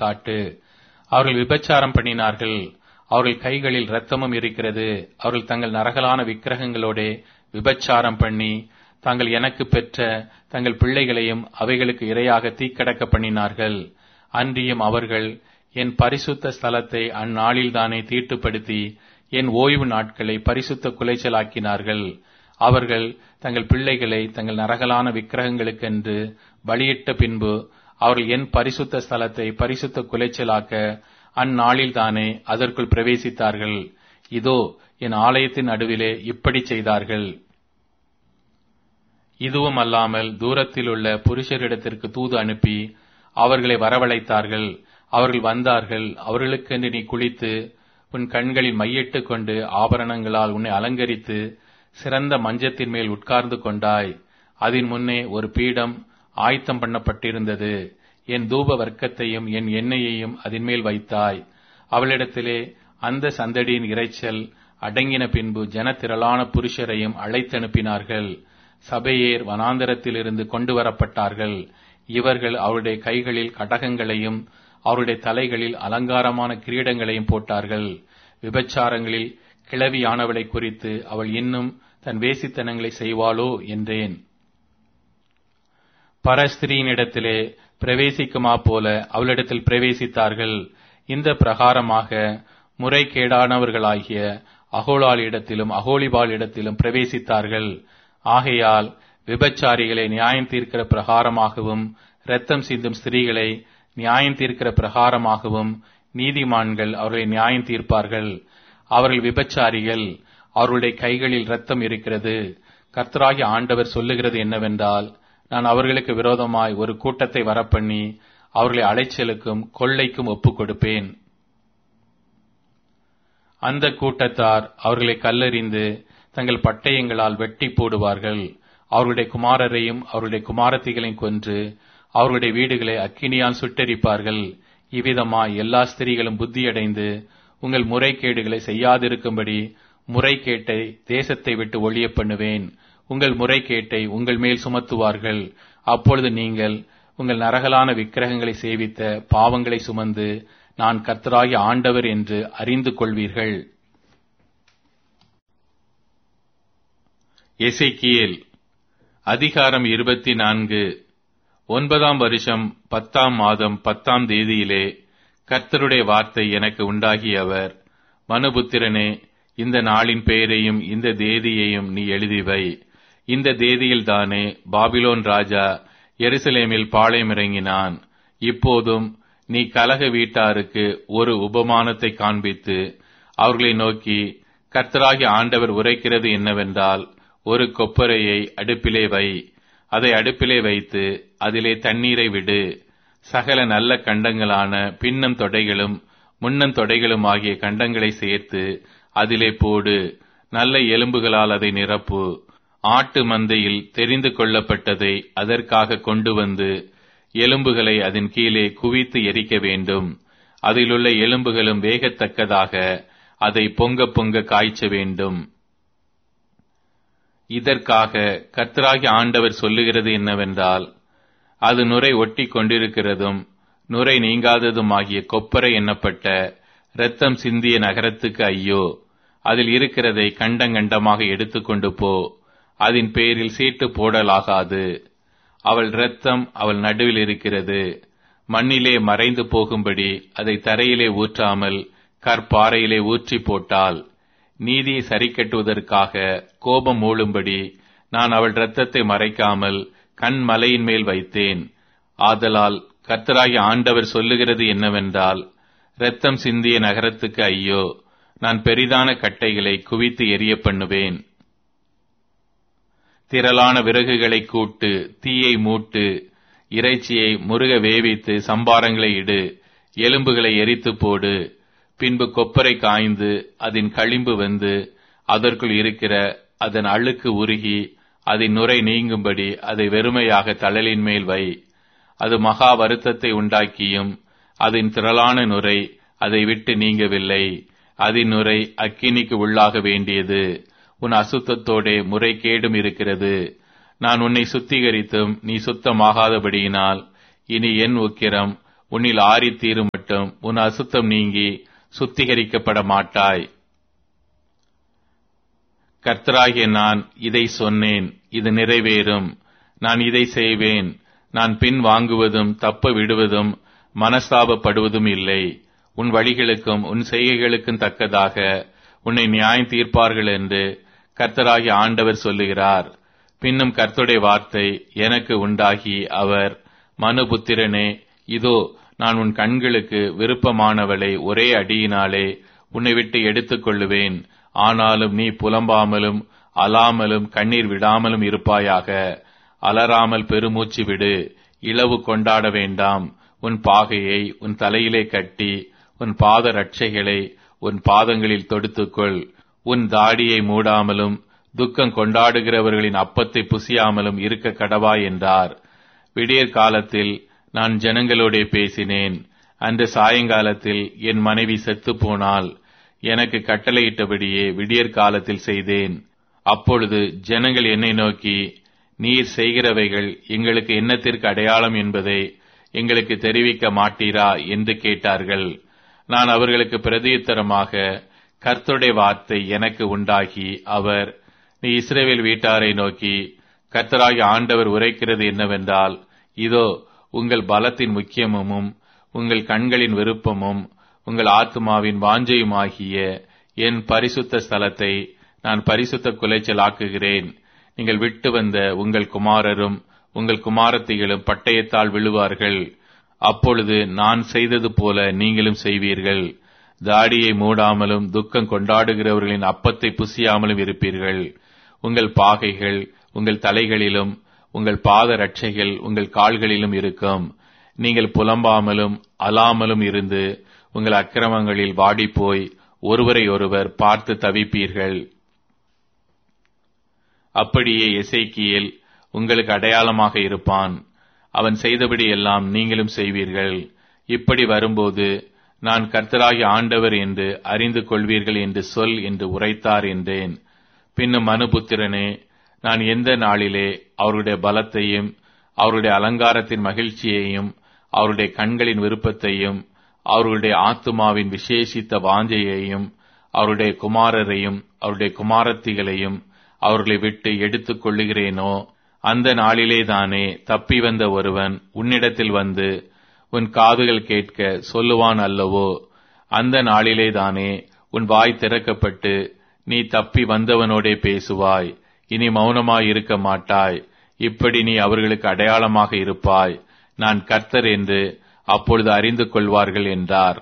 காட்டு அவர்கள் விபச்சாரம் பண்ணினார்கள் அவர்கள் கைகளில் இரத்தமும் இருக்கிறது அவர்கள் தங்கள் நரகலான விக்கிரகங்களோடே விபச்சாரம் பண்ணி தாங்கள் எனக்கு பெற்ற தங்கள் பிள்ளைகளையும் அவைகளுக்கு இரையாக தீக்கடக்க பண்ணினார்கள் அன்றியும் அவர்கள் என் பரிசுத்த ஸ்தலத்தை அந்நாளில்தானே தீட்டுப்படுத்தி என் ஓய்வு நாட்களை பரிசுத்த குலைச்சலாக்கினார்கள் அவர்கள் தங்கள் பிள்ளைகளை தங்கள் நரகலான விக்கிரகங்களுக்கென்று பலியிட்ட பின்பு அவர்கள் என் பரிசுத்த ஸ்தலத்தை பரிசுத்த குலைச்சலாக்க அந்நாளில்தானே அதற்குள் பிரவேசித்தார்கள் இதோ என் ஆலயத்தின் நடுவிலே இப்படி செய்தார்கள் இதுவும் அல்லாமல் தூரத்திலுள்ள புருஷரிடத்திற்கு தூது அனுப்பி அவர்களை வரவழைத்தார்கள் அவர்கள் வந்தார்கள் அவர்களுக்கென்று நீ குளித்து உன் கண்களில் மையிட்டுக் கொண்டு ஆபரணங்களால் உன்னை அலங்கரித்து சிறந்த மஞ்சத்தின் மேல் உட்கார்ந்து கொண்டாய் அதன் முன்னே ஒரு பீடம் ஆயத்தம் பண்ணப்பட்டிருந்தது என் தூப வர்க்கத்தையும் என் எண்ணெயையும் அதன் மேல் வைத்தாய் அவளிடத்திலே அந்த சந்தடியின் இரைச்சல் அடங்கின பின்பு ஜனத்திரளான புருஷரையும் அழைத்தனுப்பினார்கள் சபையேர் வனாந்தரத்திலிருந்து கொண்டு வரப்பட்டார்கள் இவர்கள் அவருடைய கைகளில் கடகங்களையும் அவருடைய தலைகளில் அலங்காரமான கிரீடங்களையும் போட்டார்கள் விபச்சாரங்களில் கிளவியானவளை குறித்து அவள் இன்னும் தன் வேசித்தனங்களை செய்வாளோ என்றேன் பரஸ்திரியினிடத்திலே பிரவேசிக்குமா போல அவளிடத்தில் பிரவேசித்தார்கள் இந்த பிரகாரமாக முறைகேடானவர்களாகிய அகோலாளிடத்திலும் அகோலிபாலிடத்திலும் பிரவேசித்தார்கள் ஆகையால் விபச்சாரிகளை நியாயம் தீர்க்கிற பிரகாரமாகவும் இரத்தம் சிந்தும் ஸ்திரீகளை நியாயம் தீர்க்கிற பிரகாரமாகவும் நீதிமான்கள் அவர்களை நியாயம் தீர்ப்பார்கள் அவர்கள் விபச்சாரிகள் அவர்களுடைய கைகளில் இரத்தம் இருக்கிறது கர்த்தராகி ஆண்டவர் சொல்லுகிறது என்னவென்றால் நான் அவர்களுக்கு விரோதமாய் ஒரு கூட்டத்தை வரப்பண்ணி அவர்களை அலைச்சலுக்கும் கொள்ளைக்கும் ஒப்புக் கொடுப்பேன் அந்த கூட்டத்தார் அவர்களை கல்லறிந்து தங்கள் பட்டயங்களால் வெட்டி போடுவார்கள் அவர்களுடைய குமாரரையும் அவருடைய குமாரத்திகளையும் கொன்று அவர்களுடைய வீடுகளை அக்கினியால் சுட்டெரிப்பார்கள் இவ்விதமாய் எல்லா ஸ்திரீகளும் புத்தியடைந்து உங்கள் முறைகேடுகளை செய்யாதிருக்கும்படி முறைகேட்டை தேசத்தை விட்டு ஒழிய பண்ணுவேன் உங்கள் முறைகேட்டை உங்கள் மேல் சுமத்துவார்கள் அப்பொழுது நீங்கள் உங்கள் நரகலான விக்கிரகங்களை சேவித்த பாவங்களை சுமந்து நான் கர்த்தராகி ஆண்டவர் என்று அறிந்து கொள்வீர்கள் எசைக்கியேல் அதிகாரம் இருபத்தி நான்கு ஒன்பதாம் வருஷம் பத்தாம் மாதம் பத்தாம் தேதியிலே கர்த்தருடைய வார்த்தை எனக்கு உண்டாகியவர் மனுபுத்திரனே இந்த நாளின் பெயரையும் இந்த தேதியையும் நீ எழுதிவை இந்த தேதியில்தானே பாபிலோன் ராஜா எருசலேமில் பாளையமிறங்கினான் இப்போதும் நீ கலக வீட்டாருக்கு ஒரு உபமானத்தை காண்பித்து அவர்களை நோக்கி கர்த்தராகி ஆண்டவர் உரைக்கிறது என்னவென்றால் ஒரு கொப்பரையை அடுப்பிலே வை அதை அடுப்பிலே வைத்து அதிலே தண்ணீரை விடு சகல நல்ல கண்டங்களான பின்னம் தொடைகளும் முன்னம் தொடைகளும் ஆகிய கண்டங்களை சேர்த்து அதிலே போடு நல்ல எலும்புகளால் அதை நிரப்பு ஆட்டு மந்தையில் தெரிந்து கொள்ளப்பட்டதை அதற்காக கொண்டு வந்து எலும்புகளை அதன் கீழே குவித்து எரிக்க வேண்டும் அதிலுள்ள எலும்புகளும் வேகத்தக்கதாக அதை பொங்க பொங்க காய்ச்ச வேண்டும் இதற்காக கர்த்தராகி ஆண்டவர் சொல்லுகிறது என்னவென்றால் அது நுரை ஒட்டி கொண்டிருக்கிறதும் நுரை நீங்காததுமாகிய கொப்பரை எண்ணப்பட்ட இரத்தம் சிந்திய நகரத்துக்கு ஐயோ அதில் இருக்கிறதை கண்டங்கண்டமாக எடுத்துக்கொண்டு போ அதன் பேரில் சீட்டு போடலாகாது அவள் இரத்தம் அவள் நடுவில் இருக்கிறது மண்ணிலே மறைந்து போகும்படி அதை தரையிலே ஊற்றாமல் கற்பாறையிலே ஊற்றி போட்டால் நீதியை சரிக்கட்டுவதற்காக கோபம் மூழும்படி நான் அவள் இரத்தத்தை மறைக்காமல் கண் மலையின் மேல் வைத்தேன் ஆதலால் கர்த்தராகி ஆண்டவர் சொல்லுகிறது என்னவென்றால் இரத்தம் சிந்திய நகரத்துக்கு ஐயோ நான் பெரிதான கட்டைகளை குவித்து எரிய பண்ணுவேன் திரளான விறகுகளை கூட்டு தீயை மூட்டு இறைச்சியை முருக வேவித்து சம்பாரங்களை இடு எலும்புகளை எரித்து போடு பின்பு கொப்பரை காய்ந்து அதன் களிம்பு வந்து அதற்குள் இருக்கிற அதன் அழுக்கு உருகி அதன் நுரை நீங்கும்படி அதை வெறுமையாக தழலின் மேல் வை அது மகா வருத்தத்தை உண்டாக்கியும் அதன் திரளான நுரை அதை விட்டு நீங்கவில்லை அதன் நுரை அக்கினிக்கு உள்ளாக வேண்டியது உன் அசுத்தத்தோடே முறைகேடும் இருக்கிறது நான் உன்னை சுத்திகரித்தும் நீ சுத்தமாகாதபடியினால் இனி என் உக்கிரம் உன்னில் ஆறித்தீரும் மட்டும் உன் அசுத்தம் நீங்கி சுத்திகரிக்கப்பட மாட்டாய் கர்த்தராகிய நான் இதை சொன்னேன் இது நிறைவேறும் நான் இதை செய்வேன் நான் பின் வாங்குவதும் தப்ப விடுவதும் மனஸ்தாபப்படுவதும் இல்லை உன் வழிகளுக்கும் உன் செய்கைகளுக்கும் தக்கதாக உன்னை நியாயம் தீர்ப்பார்கள் என்று கர்த்தராகிய ஆண்டவர் சொல்லுகிறார் பின்னும் கர்த்தருடைய வார்த்தை எனக்கு உண்டாகி அவர் மனுபுத்திரனே இதோ நான் உன் கண்களுக்கு விருப்பமானவளை ஒரே அடியினாலே உன்னை விட்டு எடுத்துக் கொள்ளுவேன் ஆனாலும் நீ புலம்பாமலும் அலாமலும் கண்ணீர் விடாமலும் இருப்பாயாக அலறாமல் பெருமூச்சு விடு இளவு கொண்டாட வேண்டாம் உன் பாகையை உன் தலையிலே கட்டி உன் பாத ரட்சைகளை உன் பாதங்களில் தொடுத்துக்கொள் உன் தாடியை மூடாமலும் துக்கம் கொண்டாடுகிறவர்களின் அப்பத்தை புசியாமலும் இருக்க கடவா என்றார் விடியற் காலத்தில் நான் ஜனங்களோடே பேசினேன் அன்று சாயங்காலத்தில் என் மனைவி செத்துப் போனாள் எனக்கு கட்டளையிட்டபடியே விடியற் காலத்தில் செய்தேன் அப்பொழுது ஜனங்கள் என்னை நோக்கி நீர் செய்கிறவைகள் எங்களுக்கு என்னத்திற்கு அடையாளம் என்பதை எங்களுக்கு தெரிவிக்க மாட்டீரா என்று கேட்டார்கள் நான் அவர்களுக்கு பிரதியுத்தரமாக கர்த்தருடைய வார்த்தை எனக்கு உண்டாகி அவர் நீ இஸ்ரேவேல் வீட்டாரை நோக்கி கர்த்தராகி ஆண்டவர் உரைக்கிறது என்னவென்றால் இதோ உங்கள் பலத்தின் முக்கியமும் உங்கள் கண்களின் விருப்பமும் உங்கள் ஆத்மாவின் வாஞ்சையுமாகிய என் பரிசுத்த ஸ்தலத்தை நான் பரிசுத்த குலைச்சலாக்குகிறேன் நீங்கள் விட்டு வந்த உங்கள் குமாரரும் உங்கள் குமாரத்திகளும் பட்டயத்தால் விழுவார்கள் அப்பொழுது நான் செய்தது போல நீங்களும் செய்வீர்கள் தாடியை மூடாமலும் துக்கம் கொண்டாடுகிறவர்களின் அப்பத்தை புசியாமலும் இருப்பீர்கள் உங்கள் பாகைகள் உங்கள் தலைகளிலும் உங்கள் பாத ரட்சைகள் உங்கள் கால்களிலும் இருக்கும் நீங்கள் புலம்பாமலும் அலாமலும் இருந்து உங்கள் அக்கிரமங்களில் வாடிப்போய் ஒருவரை ஒருவர் பார்த்து தவிப்பீர்கள் அப்படியே எசைக்கியேல் உங்களுக்கு அடையாளமாக இருப்பான் அவன் செய்தபடி எல்லாம் நீங்களும் செய்வீர்கள் இப்படி வரும்போது நான் கர்த்தராகி ஆண்டவர் என்று அறிந்து கொள்வீர்கள் என்று சொல் என்று உரைத்தார் என்றேன் பின்னும் மனுபுத்திரனே நான் எந்த நாளிலே அவருடைய பலத்தையும் அவருடைய அலங்காரத்தின் மகிழ்ச்சியையும் அவருடைய கண்களின் விருப்பத்தையும் அவருடைய ஆத்துமாவின் விசேஷித்த வாஞ்சையையும் அவருடைய குமாரரையும் அவருடைய குமாரத்திகளையும் அவர்களை விட்டு எடுத்துக் கொள்ளுகிறேனோ அந்த நாளிலேதானே தப்பி வந்த ஒருவன் உன்னிடத்தில் வந்து உன் காதுகள் கேட்க சொல்லுவான் அல்லவோ அந்த நாளிலேதானே உன் வாய் திறக்கப்பட்டு நீ தப்பி வந்தவனோடே பேசுவாய் இனி மௌனமாய் இருக்க மாட்டாய் இப்படி நீ அவர்களுக்கு அடையாளமாக இருப்பாய் நான் கர்த்தர் என்று அப்பொழுது அறிந்து கொள்வார்கள் என்றார்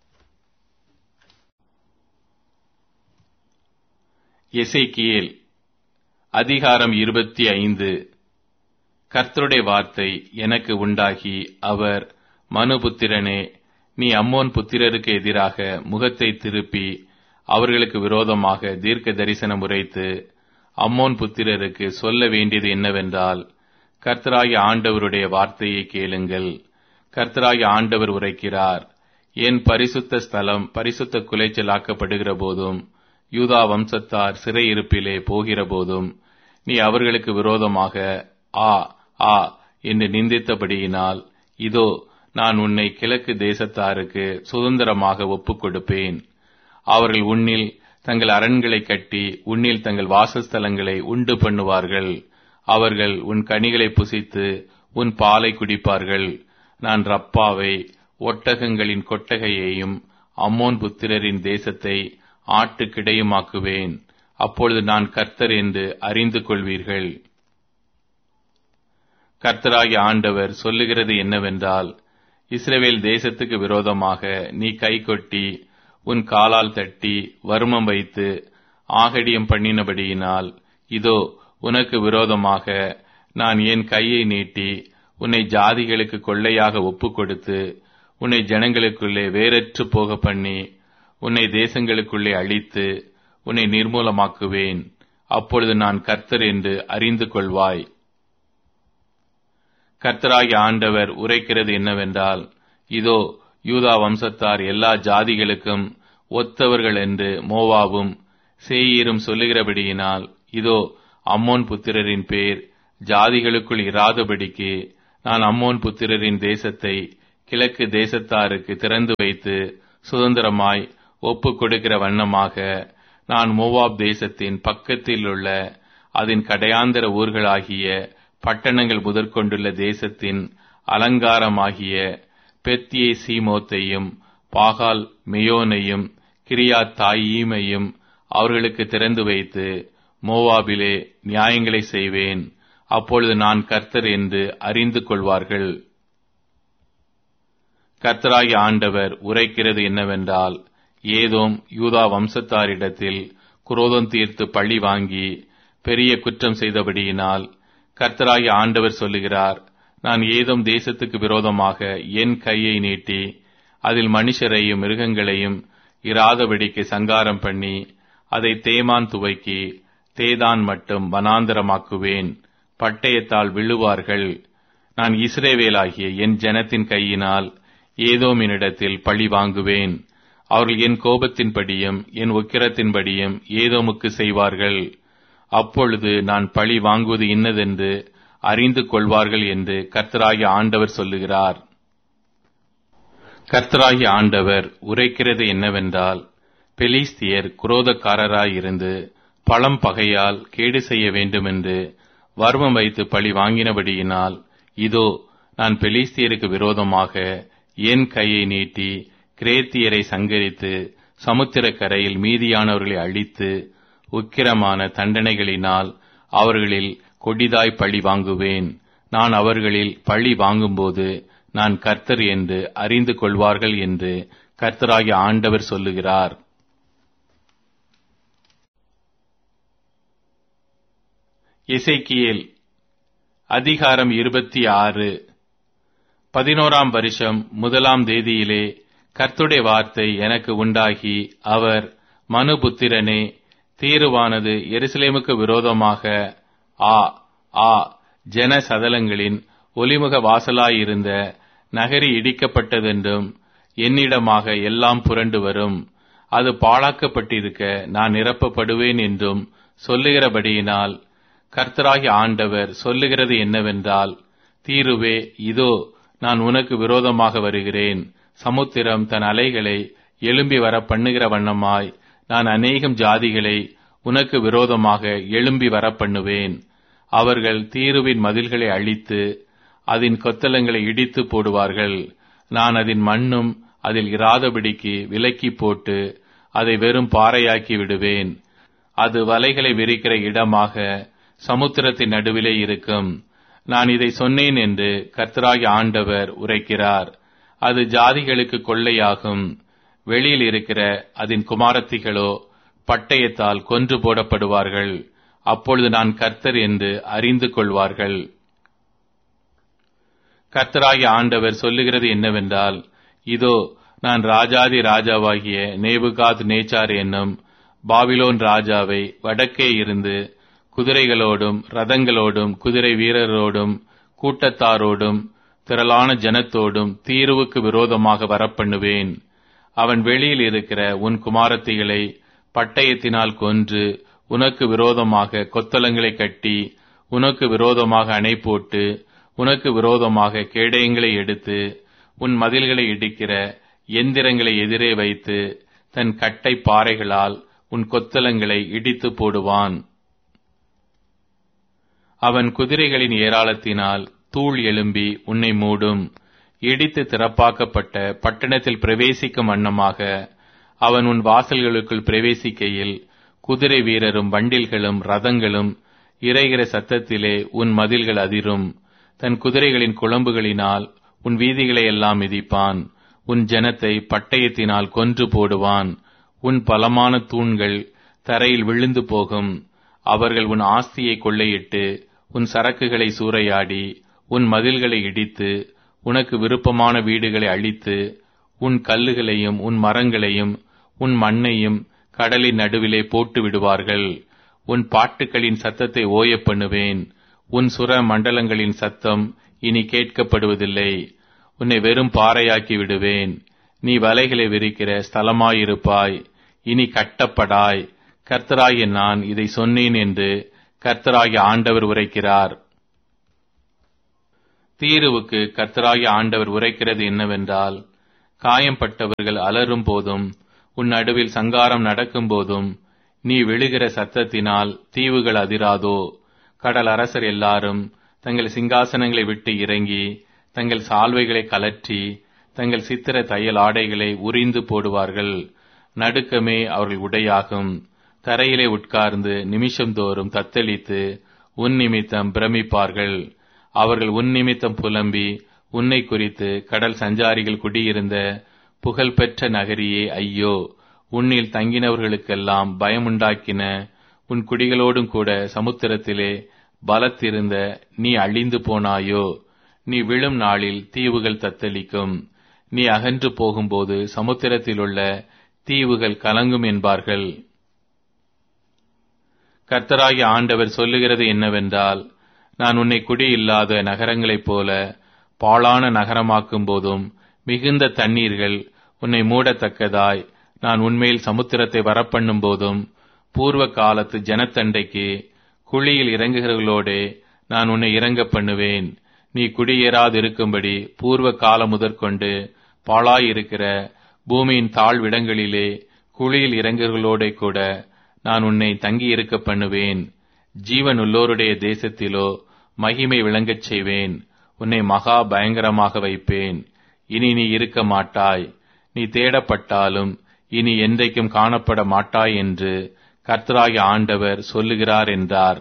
எசைக்கியேல் அதிகாரம் இருபத்தி ஐந்து கர்த்தருடைய வார்த்தை எனக்கு உண்டாகி அவர் மனுபுத்திரனே நீ அம்மோன் புத்திரருக்கு எதிராக முகத்தை திருப்பி அவர்களுக்கு விரோதமாக தீர்க்க தரிசனம் உரைத்து அம்மோன் புத்திரருக்கு சொல்ல வேண்டியது என்னவென்றால் கர்த்தராகிய ஆண்டவருடைய வார்த்தையை கேளுங்கள் கர்த்தராகிய ஆண்டவர் உரைக்கிறார் என் பரிசுத்த ஸ்தலம் பரிசுத்த குலைச்சலாக்கப்படுகிற போதும் யூதா வம்சத்தார் சிறையிருப்பிலே போகிற போதும் நீ அவர்களுக்கு விரோதமாக ஆ ஆ என்று நிந்தித்தபடியினால் இதோ நான் உன்னை கிழக்கு தேசத்தாருக்கு சுதந்திரமாக ஒப்புக் கொடுப்பேன் அவர்கள் உன்னில் தங்கள் அரண்களை கட்டி உன்னில் தங்கள் வாசஸ்தலங்களை உண்டு பண்ணுவார்கள் அவர்கள் உன் கனிகளை புசித்து உன் பாலை குடிப்பார்கள் நான் ரப்பாவை ஒட்டகங்களின் கொட்டகையையும் அம்மோன் புத்திரரின் தேசத்தை ஆட்டுக்கிடையுமாக்குவேன் அப்பொழுது நான் கர்த்தர் என்று அறிந்து கொள்வீர்கள் கர்த்தராகிய ஆண்டவர் சொல்லுகிறது என்னவென்றால் இஸ்ரவேல் தேசத்துக்கு விரோதமாக நீ கை கொட்டி உன் காலால் தட்டி வருமம் வைத்து ஆகடியம் பண்ணினபடியினால் இதோ உனக்கு விரோதமாக நான் என் கையை நீட்டி உன்னை ஜாதிகளுக்கு கொள்ளையாக ஒப்புக் கொடுத்து உன்னை ஜனங்களுக்குள்ளே வேறற்று போக பண்ணி உன்னை தேசங்களுக்குள்ளே அழித்து உன்னை நிர்மூலமாக்குவேன் அப்பொழுது நான் கர்த்தர் என்று அறிந்து கொள்வாய் கர்த்தராகிய ஆண்டவர் உரைக்கிறது என்னவென்றால் இதோ யூதா வம்சத்தார் எல்லா ஜாதிகளுக்கும் ஒத்தவர்கள் என்று மோவாவும் சேயீரும் சொல்லுகிறபடியினால் இதோ அம்மோன் புத்திரரின் பேர் ஜாதிகளுக்குள் இராதபடிக்கு நான் அம்மோன் புத்திரரின் தேசத்தை கிழக்கு தேசத்தாருக்கு திறந்து வைத்து சுதந்திரமாய் ஒப்பு கொடுக்கிற வண்ணமாக நான் மோவாப் தேசத்தின் பக்கத்தில் உள்ள அதன் கடையாந்தர ஊர்களாகிய பட்டணங்கள் முதற்கொண்டுள்ள தேசத்தின் அலங்காரமாகிய பெத்தியே சீமோத்தையும் பாகால் மெயோனையும் கிரியாத் தாயீமையும் அவர்களுக்கு திறந்து வைத்து மோவாபிலே நியாயங்களை செய்வேன் அப்பொழுது நான் கர்த்தர் என்று அறிந்து கொள்வார்கள் கர்த்தராகி ஆண்டவர் உரைக்கிறது என்னவென்றால் ஏதோம் யூதா வம்சத்தாரிடத்தில் குரோதம் தீர்த்து பழி வாங்கி பெரிய குற்றம் செய்தபடியினால் கர்த்தராகி ஆண்டவர் சொல்லுகிறார் நான் ஏதோம் தேசத்துக்கு விரோதமாக என் கையை நீட்டி அதில் மனுஷரையும் மிருகங்களையும் இராதபடிக்கு சங்காரம் பண்ணி அதை தேமான் துவைக்கி தேதான் மட்டும் வனாந்தரமாக்குவேன் பட்டயத்தால் விழுவார்கள் நான் இஸ்ரேவேலாகிய என் ஜனத்தின் கையினால் ஏதோமினிடத்தில் பழி வாங்குவேன் அவர்கள் என் கோபத்தின்படியும் என் உக்கிரத்தின்படியும் ஏதோமுக்கு செய்வார்கள் அப்பொழுது நான் பழி வாங்குவது இன்னதென்று அறிந்து கொள்வார்கள் என்று கர்த்தராகிய ஆண்டவர் சொல்லுகிறார் கர்த்தராகிய ஆண்டவர் உரைக்கிறது என்னவென்றால் பெலிஸ்தியர் குரோதக்காரராயிருந்து பழம் பகையால் கேடு செய்ய வேண்டுமென்று வர்மம் வைத்து பழி வாங்கினபடியினால் இதோ நான் பெலிஸ்தியருக்கு விரோதமாக என் கையை நீட்டி கிரேத்தியரை சங்கரித்து சமுத்திரக்கரையில் மீதியானவர்களை அழித்து உக்கிரமான தண்டனைகளினால் அவர்களில் கொடிதாய் பழி வாங்குவேன் நான் அவர்களில் பழி வாங்கும்போது நான் கர்த்தர் என்று அறிந்து கொள்வார்கள் என்று கர்த்தராகிய ஆண்டவர் சொல்லுகிறார் இசைக்கியேல் அதிகாரம் இருபத்தி ஆறு பதினோராம் வருஷம் முதலாம் தேதியிலே கர்த்துடைய வார்த்தை எனக்கு உண்டாகி அவர் மனுபுத்திரனே தீருவானது எருசலேமுக்கு விரோதமாக ஆ ஆ ஜன சதலங்களின் ஒலிமுக வாசலாயிருந்த நகரி இடிக்கப்பட்டதென்றும் என்னிடமாக எல்லாம் புரண்டு வரும் அது பாழாக்கப்பட்டிருக்க நான் நிரப்பப்படுவேன் என்றும் சொல்லுகிறபடியினால் கர்த்தராகி ஆண்டவர் சொல்லுகிறது என்னவென்றால் தீருவே இதோ நான் உனக்கு விரோதமாக வருகிறேன் சமுத்திரம் தன் அலைகளை எழும்பி வர பண்ணுகிற வண்ணமாய் நான் அநேகம் ஜாதிகளை உனக்கு விரோதமாக எழும்பி வர பண்ணுவேன் அவர்கள் தீருவின் மதில்களை அழித்து அதன் கொத்தலங்களை இடித்து போடுவார்கள் நான் அதன் மண்ணும் அதில் இராதபடிக்கு விலக்கி போட்டு அதை வெறும் பாறையாக்கி விடுவேன் அது வலைகளை விரிக்கிற இடமாக சமுத்திரத்தின் நடுவிலே இருக்கும் நான் இதை சொன்னேன் என்று கர்த்தராகி ஆண்டவர் உரைக்கிறார் அது ஜாதிகளுக்கு கொள்ளையாகும் வெளியில் இருக்கிற அதன் குமாரத்திகளோ பட்டயத்தால் கொன்று போடப்படுவார்கள் அப்பொழுது நான் கர்த்தர் என்று அறிந்து கொள்வார்கள் கர்த்தராகிய ஆண்டவர் சொல்லுகிறது என்னவென்றால் இதோ நான் ராஜாதி ராஜாவாகிய நேபுகாத் நேச்சார் என்னும் பாபிலோன் ராஜாவை வடக்கே இருந்து குதிரைகளோடும் ரதங்களோடும் குதிரை வீரரோடும் கூட்டத்தாரோடும் திரளான ஜனத்தோடும் தீர்வுக்கு விரோதமாக வரப்பண்ணுவேன் அவன் வெளியில் இருக்கிற உன் குமாரத்திகளை பட்டயத்தினால் கொன்று உனக்கு விரோதமாக கொத்தளங்களை கட்டி உனக்கு விரோதமாக அணை போட்டு உனக்கு விரோதமாக கேடயங்களை எடுத்து உன் மதில்களை இடிக்கிற எந்திரங்களை எதிரே வைத்து தன் கட்டை பாறைகளால் உன் கொத்தளங்களை இடித்து போடுவான் அவன் குதிரைகளின் ஏராளத்தினால் தூள் எழும்பி உன்னை மூடும் இடித்து திறப்பாக்கப்பட்ட பட்டணத்தில் பிரவேசிக்கும் வண்ணமாக அவன் உன் வாசல்களுக்குள் பிரவேசிக்கையில் குதிரை வீரரும் வண்டில்களும் ரதங்களும் இறைகிற சத்தத்திலே உன் மதில்கள் அதிரும் தன் குதிரைகளின் குழம்புகளினால் உன் வீதிகளை எல்லாம் மிதிப்பான் உன் ஜனத்தை பட்டயத்தினால் கொன்று போடுவான் உன் பலமான தூண்கள் தரையில் விழுந்து போகும் அவர்கள் உன் ஆஸ்தியை கொள்ளையிட்டு உன் சரக்குகளை சூறையாடி உன் மதில்களை இடித்து உனக்கு விருப்பமான வீடுகளை அழித்து உன் கல்லுகளையும் உன் மரங்களையும் உன் மண்ணையும் கடலின் நடுவிலே போட்டு விடுவார்கள் உன் பாட்டுகளின் சத்தத்தை ஓயப் பண்ணுவேன் உன் சுர மண்டலங்களின் சத்தம் இனி கேட்கப்படுவதில்லை உன்னை வெறும் பாறையாக்கி விடுவேன் நீ வலைகளை விரிக்கிற ஸ்தலமாயிருப்பாய் இனி கட்டப்படாய் கர்த்தராகிய நான் இதை சொன்னேன் என்று கர்த்தராகிய ஆண்டவர் உரைக்கிறார் தீருவுக்கு கர்த்தராகிய ஆண்டவர் உரைக்கிறது என்னவென்றால் காயம்பட்டவர்கள் அலறும் போதும் உன் நடுவில் சங்காரம் நடக்கும் போதும் நீ விழுகிற சத்தத்தினால் தீவுகள் அதிராதோ கடல் அரசர் எல்லாரும் தங்கள் சிங்காசனங்களை விட்டு இறங்கி தங்கள் சால்வைகளை கலற்றி தங்கள் சித்திர தையல் ஆடைகளை உரிந்து போடுவார்கள் நடுக்கமே அவர்கள் உடையாகும் தரையிலே உட்கார்ந்து நிமிஷந்தோறும் தத்தளித்து உன் நிமித்தம் பிரமிப்பார்கள் அவர்கள் உன் நிமித்தம் புலம்பி உன்னை குறித்து கடல் சஞ்சாரிகள் குடியிருந்த புகழ்பெற்ற நகரியே ஐயோ உன்னில் தங்கினவர்களுக்கெல்லாம் பயமுண்டாக்கின உன் குடிகளோடும் கூட சமுத்திரத்திலே பலத்திருந்த நீ அழிந்து போனாயோ நீ விழும் நாளில் தீவுகள் தத்தளிக்கும் நீ அகன்று போகும்போது சமுத்திரத்திலுள்ள தீவுகள் கலங்கும் என்பார்கள் கர்த்தராகிய ஆண்டவர் சொல்லுகிறது என்னவென்றால் நான் உன்னை குடியில்லாத நகரங்களைப் போல பாழான நகரமாக்கும் போதும் மிகுந்த தண்ணீர்கள் உன்னை மூடத்தக்கதாய் நான் உன்மேல் சமுத்திரத்தை வரப்பண்ணும் போதும் பூர்வ காலத்து ஜனத்தண்டைக்கு குழியில் இறங்குகிறவர்களோடே நான் உன்னை இறங்க பண்ணுவேன் நீ குடியேறாதிருக்கும்படி பூர்வ காலம் முதற்கொண்டு பாழாயிருக்கிற பூமியின் தாழ்விடங்களிலே குழியில் இறங்குகிறவர்களோடே கூட நான் உன்னை தங்கியிருக்க பண்ணுவேன் ஜீவன் உள்ளோருடைய தேசத்திலோ மகிமை விளங்கச் செய்வேன் உன்னை மகா பயங்கரமாக வைப்பேன் இனி நீ இருக்க மாட்டாய் நீ தேடப்பட்டாலும் இனி என்றைக்கும் காணப்பட மாட்டாய் என்று கர்த்தராகிய ஆண்டவர் சொல்லுகிறார் என்றார்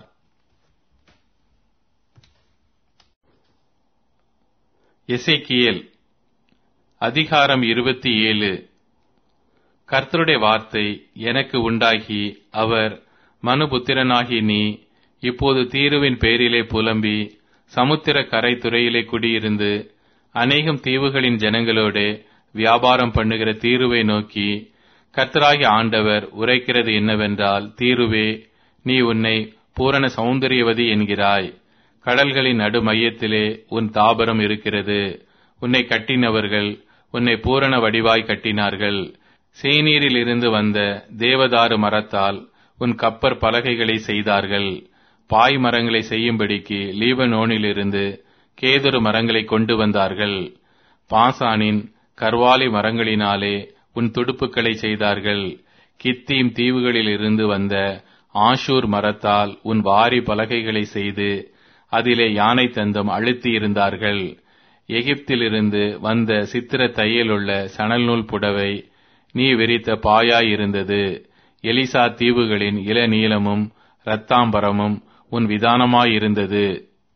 எசேக்கியேல் அதிகாரம் இருபத்தி ஏழு கர்த்தருடைய வார்த்தை எனக்கு உண்டாகி அவர் மனுபுத்திரனாகி நீ இப்போது தீருவின் பேரிலே புலம்பி சமுத்திர கரை துறையிலே குடியிருந்து அநேகம் தீவுகளின் ஜனங்களோடு வியாபாரம் பண்ணுகிற தீருவை நோக்கி கர்த்தராகிய ஆண்டவர் உரைக்கிறது என்னவென்றால் தீருவே நீ உன்னை பூரண சௌந்தரியவதி என்கிறாய் கடல்களின் நடு மையத்திலே உன் தாபரம் இருக்கிறது உன்னை கட்டினவர்கள் உன்னை பூரண வடிவாய் கட்டினார்கள் சேநீரில் இருந்து வந்த தேவதாரு மரத்தால் உன் கப்பர் பலகைகளை செய்தார்கள் பாய் மரங்களை செய்யும்படிக்கு லீபனோனிலிருந்து கேதுரு மரங்களை கொண்டு வந்தார்கள் பாசானின் கர்வாலி மரங்களினாலே உன் துடுப்புகளை செய்தார்கள் கித்தீம் தீவுகளில் இருந்து வந்த ஆஷூர் மரத்தால் உன் வாரி பலகைகளை செய்து அதிலே யானை தந்தம் அழுத்தி இருந்தார்கள் எகிப்திலிருந்து வந்த சித்திர தையலுள்ள சணல் நூல் புடவை நீ விரித்த பாயாய் இருந்தது எலிசா தீவுகளின் இளநீளமும் இரத்தாம்பரமும் உன் விதானமாயிருந்தது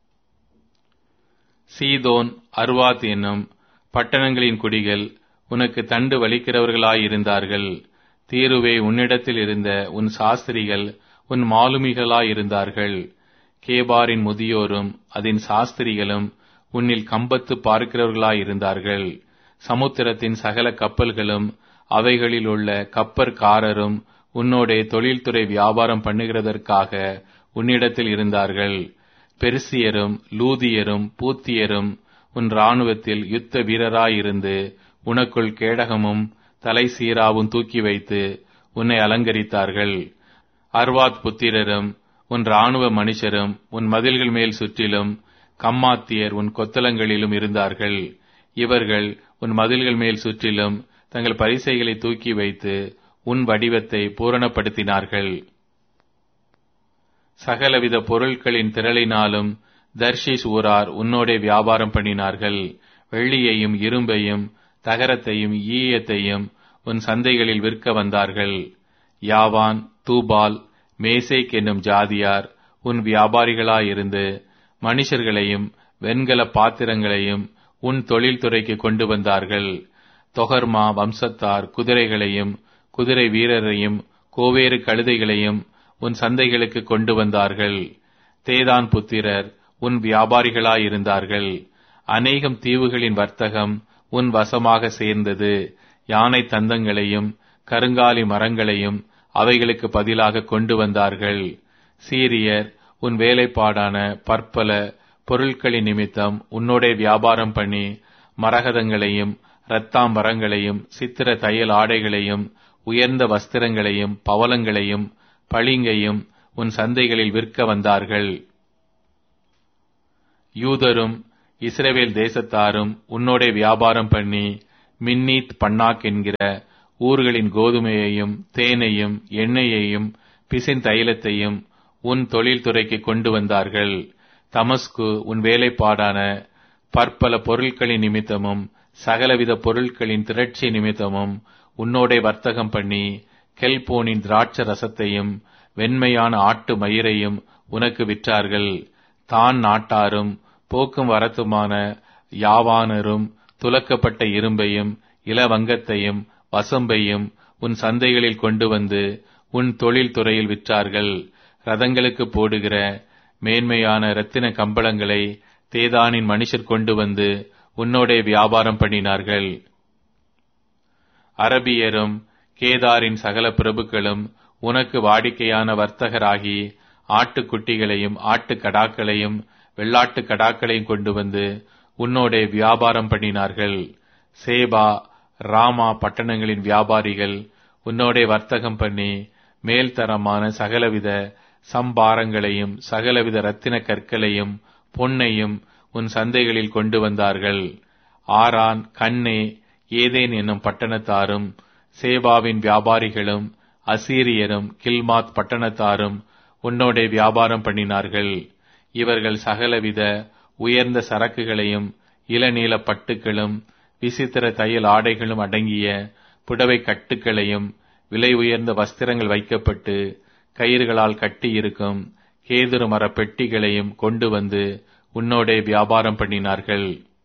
சீதோன் அர்வாத் என்னும் பட்டணங்களின் குடிகள் உனக்கு தண்டு வலிக்கிறவர்களாயிருந்தார்கள் தீருவே உன்னிடத்தில் இருந்த உன் சாஸ்திரிகள் உன் மாலுமிகளாயிருந்தார்கள் கேபாரின் முதியோரும் அதன் சாஸ்திரிகளும் உன்னில் கம்பத்து பார்க்கிறவர்களாயிருந்தார்கள் சமுத்திரத்தின் சகல கப்பல்களும் அவைகளில் உள்ள கப்பற்காரரும் உன்னோடே தொழில்துறை வியாபாரம் பண்ணுகிறதற்காக உன்னிடத்தில் இருந்தார்கள் பெருசியரும் லூதியரும் பூத்தியரும் உன் இராணுவத்தில் யுத்த வீரராயிருந்து உனக்குள் கேடகமும் தலை சீராவும் தூக்கி வைத்து உன்னை அலங்கரித்தார்கள் அர்வாத் புத்திரரும் உன் இராணுவ மனுஷரும் உன் மதில்கள் மேல் சுற்றிலும் கம்மாத்தியர் உன் கொத்தலங்களிலும் இருந்தார்கள் இவர்கள் உன் மதில்கள் மேல் சுற்றிலும் தங்கள் பரிசைகளை தூக்கி வைத்து உன் வடிவத்தை பூரணப்படுத்தினார்கள் சகலவித பொருட்களின் திரளினாலும் தர்ஷிஸ் ஊரார் உன்னோடே வியாபாரம் பண்ணினார்கள் வெள்ளியையும் இரும்பையும் தகரத்தையும் ஈயத்தையும் உன் சந்தைகளில் விற்க வந்தார்கள் யாவான் தூபால் மேசேக் என்னும் ஜாதியார் உன் வியாபாரிகளாயிருந்து மனுஷர்களையும் வெண்கல பாத்திரங்களையும் உன் தொழில்துறைக்கு கொண்டு வந்தார்கள் தொகர்மா வம்சத்தார் குதிரைகளையும் குதிரை வீரரையும் கோவேறு கழுதைகளையும் உன் சந்தைகளுக்கு கொண்டு வந்தார்கள் தேதான் புத்திரர் உன் வியாபாரிகளாயிருந்தார்கள் அநேகம் தீவுகளின் வர்த்தகம் உன் வசமாக சேர்ந்தது யானை தந்தங்களையும் கருங்காலி மரங்களையும் அவைகளுக்கு பதிலாக கொண்டு வந்தார்கள் சீரியர் உன் வேலைப்பாடான பற்பல பொருட்களின் நிமித்தம் உன்னோடே வியாபாரம் பண்ணி மரகதங்களையும் இரத்தாம்பரங்களையும் சித்திர தையல் ஆடைகளையும் உயர்ந்த வஸ்திரங்களையும் பவலங்களையும் பளிங்கையும் உன் சந்தைகளில் விற்க வந்தார்கள் யூதரும் இஸ்ரவேல் தேசத்தாரும் உன்னோடே வியாபாரம் பண்ணி மின்னீத் பன்னாக் என்கிற ஊர்களின் கோதுமையையும் தேனையும் எண்ணெயையும் பிசின் தைலத்தையும் உன் தொழில்துறைக்கு கொண்டு வந்தார்கள் தமஸ்கு உன் வேலைப்பாடான பற்பல பொருட்களின் நிமித்தமும் சகலவித பொருட்களின் திரட்சி நிமித்தமும் உன்னோடே வர்த்தகம் பண்ணி கெல்போனின் திராட்ச ரசத்தையும் வெண்மையான ஆட்டு மயிரையும் உனக்கு விற்றார்கள் தான் நாட்டாரும் போக்கும் வரத்துமான யாவானரும் துலக்கப்பட்ட இரும்பையும் இளவங்கத்தையும் வசம்பையும் உன் சந்தைகளில் கொண்டு வந்து உன் தொழில் துறையில் விற்றார்கள் ரதங்களுக்கு போடுகிற மேன்மையான இரத்தின கம்பளங்களை தேதானின் மனுஷர் கொண்டு வந்து உன்னோடே வியாபாரம் பண்ணினார்கள் அரபியரும் கேதாரின் சகல பிரபுக்களும் உனக்கு வாடிக்கையான வர்த்தகராகி ஆட்டுக்குட்டிகளையும் ஆட்டுக்கடாக்களையும் வெள்ளாட்டு கடாக்களையும் கொண்டு வந்து உன்னோடே வியாபாரம் பண்ணினார்கள் சேபா ராமா பட்டணங்களின் வியாபாரிகள் உன்னோடே வர்த்தகம் பண்ணி மேல்தரமான சகலவித சம்பாரங்களையும் சகலவித ரத்தின கற்களையும் பொன்னையும் உன் சந்தைகளில் கொண்டு வந்தார்கள் ஆரான் கண்ணே ஏதேன் என்னும் பட்டணத்தாரும் சேபாவின் வியாபாரிகளும் அசீரியரும் கில்மாத் பட்டணத்தாரும் உன்னோடே வியாபாரம் பண்ணினார்கள் இவர்கள் சகலவித உயர்ந்த சரக்குகளையும் இளநீல பட்டுகளும் விசித்திர தையல் ஆடைகளும் அடங்கிய புடவை கட்டுகளையும் விலை உயர்ந்த வஸ்திரங்கள் வைக்கப்பட்டு கயிறுகளால் கட்டியிருக்கும் கேதுரு மர பெட்டிகளையும் கொண்டு வந்து உன்னோடே வியாபாரம் பண்ணினார்கள்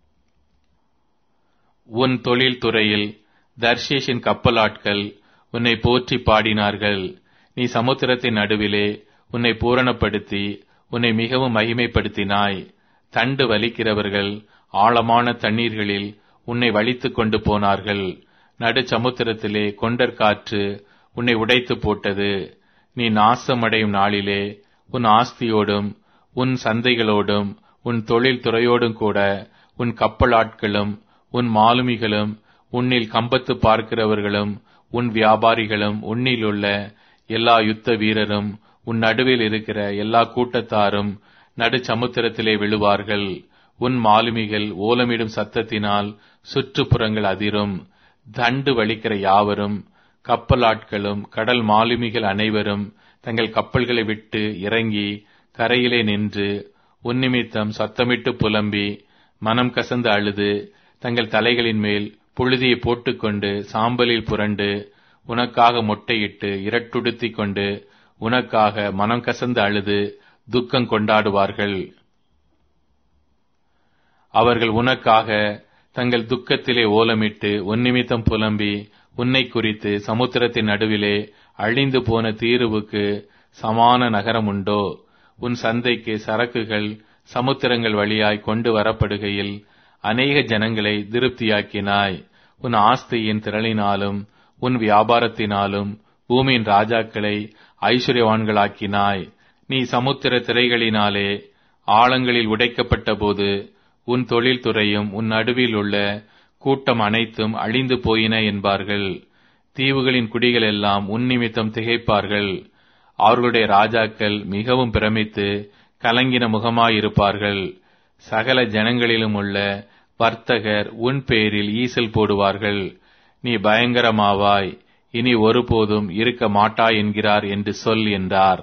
உன் தொழில் துறையில் தர்ஷேஷின் கப்பலாட்கள் உன்னை போற்றி பாடினார்கள் நீ சமுத்திரத்தின் நடுவிலே உன்னை பூரணப்படுத்தி உன்னை மிகவும் மகிமைப்படுத்தினாய் தண்டு வலிக்கிறவர்கள் ஆழமான தண்ணீர்களில் உன்னை வலித்துக் கொண்டு போனார்கள் நடு சமுத்திரத்திலே கொண்டற்காற்று உன்னை உடைத்து போட்டது நீ நாசமடையும் நாளிலே உன் ஆஸ்தியோடும் உன் சந்தைகளோடும் உன் தொழில் துறையோடும் கூட உன் கப்பலாட்களும் உன் மாலுமிகளும் உன்னில் கம்பத்து பார்க்கிறவர்களும் உன் வியாபாரிகளும் உன்னில் உள்ள எல்லா யுத்த வீரரும் உன் நடுவில் இருக்கிற எல்லா கூட்டத்தாரும் நடு சமுத்திரத்திலே விழுவார்கள் உன் மாலுமிகள் ஓலமிடும் சத்தத்தினால் சுற்றுப்புறங்கள் அதிரும் தண்டு வலிக்கிற யாவரும் கப்பலாட்களும் கடல் மாலுமிகள் அனைவரும் தங்கள் கப்பல்களை விட்டு இறங்கி கரையிலே நின்று உன்னிமித்தம் சத்தமிட்டு புலம்பி மனம் கசந்து அழுது தங்கள் தலைகளின் மேல் புழுதியை போட்டுக்கொண்டு சாம்பலில் புரண்டு உனக்காக மொட்டையிட்டு இரட்டுடுத்திக் கொண்டு உனக்காக மனம் கசந்து அழுது துக்கம் கொண்டாடுவார்கள் அவர்கள் உனக்காக தங்கள் துக்கத்திலே ஓலமிட்டு உன்னிமித்தம் புலம்பி உன்னை குறித்து சமுத்திரத்தின் நடுவிலே அழிந்து போன தீருவுக்கு சமான நகரம் உண்டோ உன் சந்தைக்கு சரக்குகள் சமுத்திரங்கள் வழியாய் கொண்டு வரப்படுகையில் அநேக ஜனங்களை திருப்தியாக்கினாய் உன் ஆஸ்தியின் திரளினாலும் உன் வியாபாரத்தினாலும் பூமியின் ராஜாக்களை ஐஸ்வர்யவான்களாக்கினாய் நீ சமுத்திர திரைகளினாலே ஆழங்களில் உடைக்கப்பட்ட போது உன் தொழில் துறையும் உன் நடுவில் உள்ள கூட்டம் அனைத்தும் அழிந்து போயின என்பார்கள் தீவுகளின் குடிகள் எல்லாம் உன் நிமித்தம் திகைப்பார்கள் அவர்களுடைய ராஜாக்கள் மிகவும் பிரமித்து கலங்கின முகமாயிருப்பார்கள் சகல ஜனங்களிலும் உள்ள வர்த்தகர் உன் பேரில் ஈசல் போடுவார்கள் நீ பயங்கரமாவாய் இனி ஒருபோதும் இருக்க மாட்டாய் என்கிறார் என்று சொல் என்றார்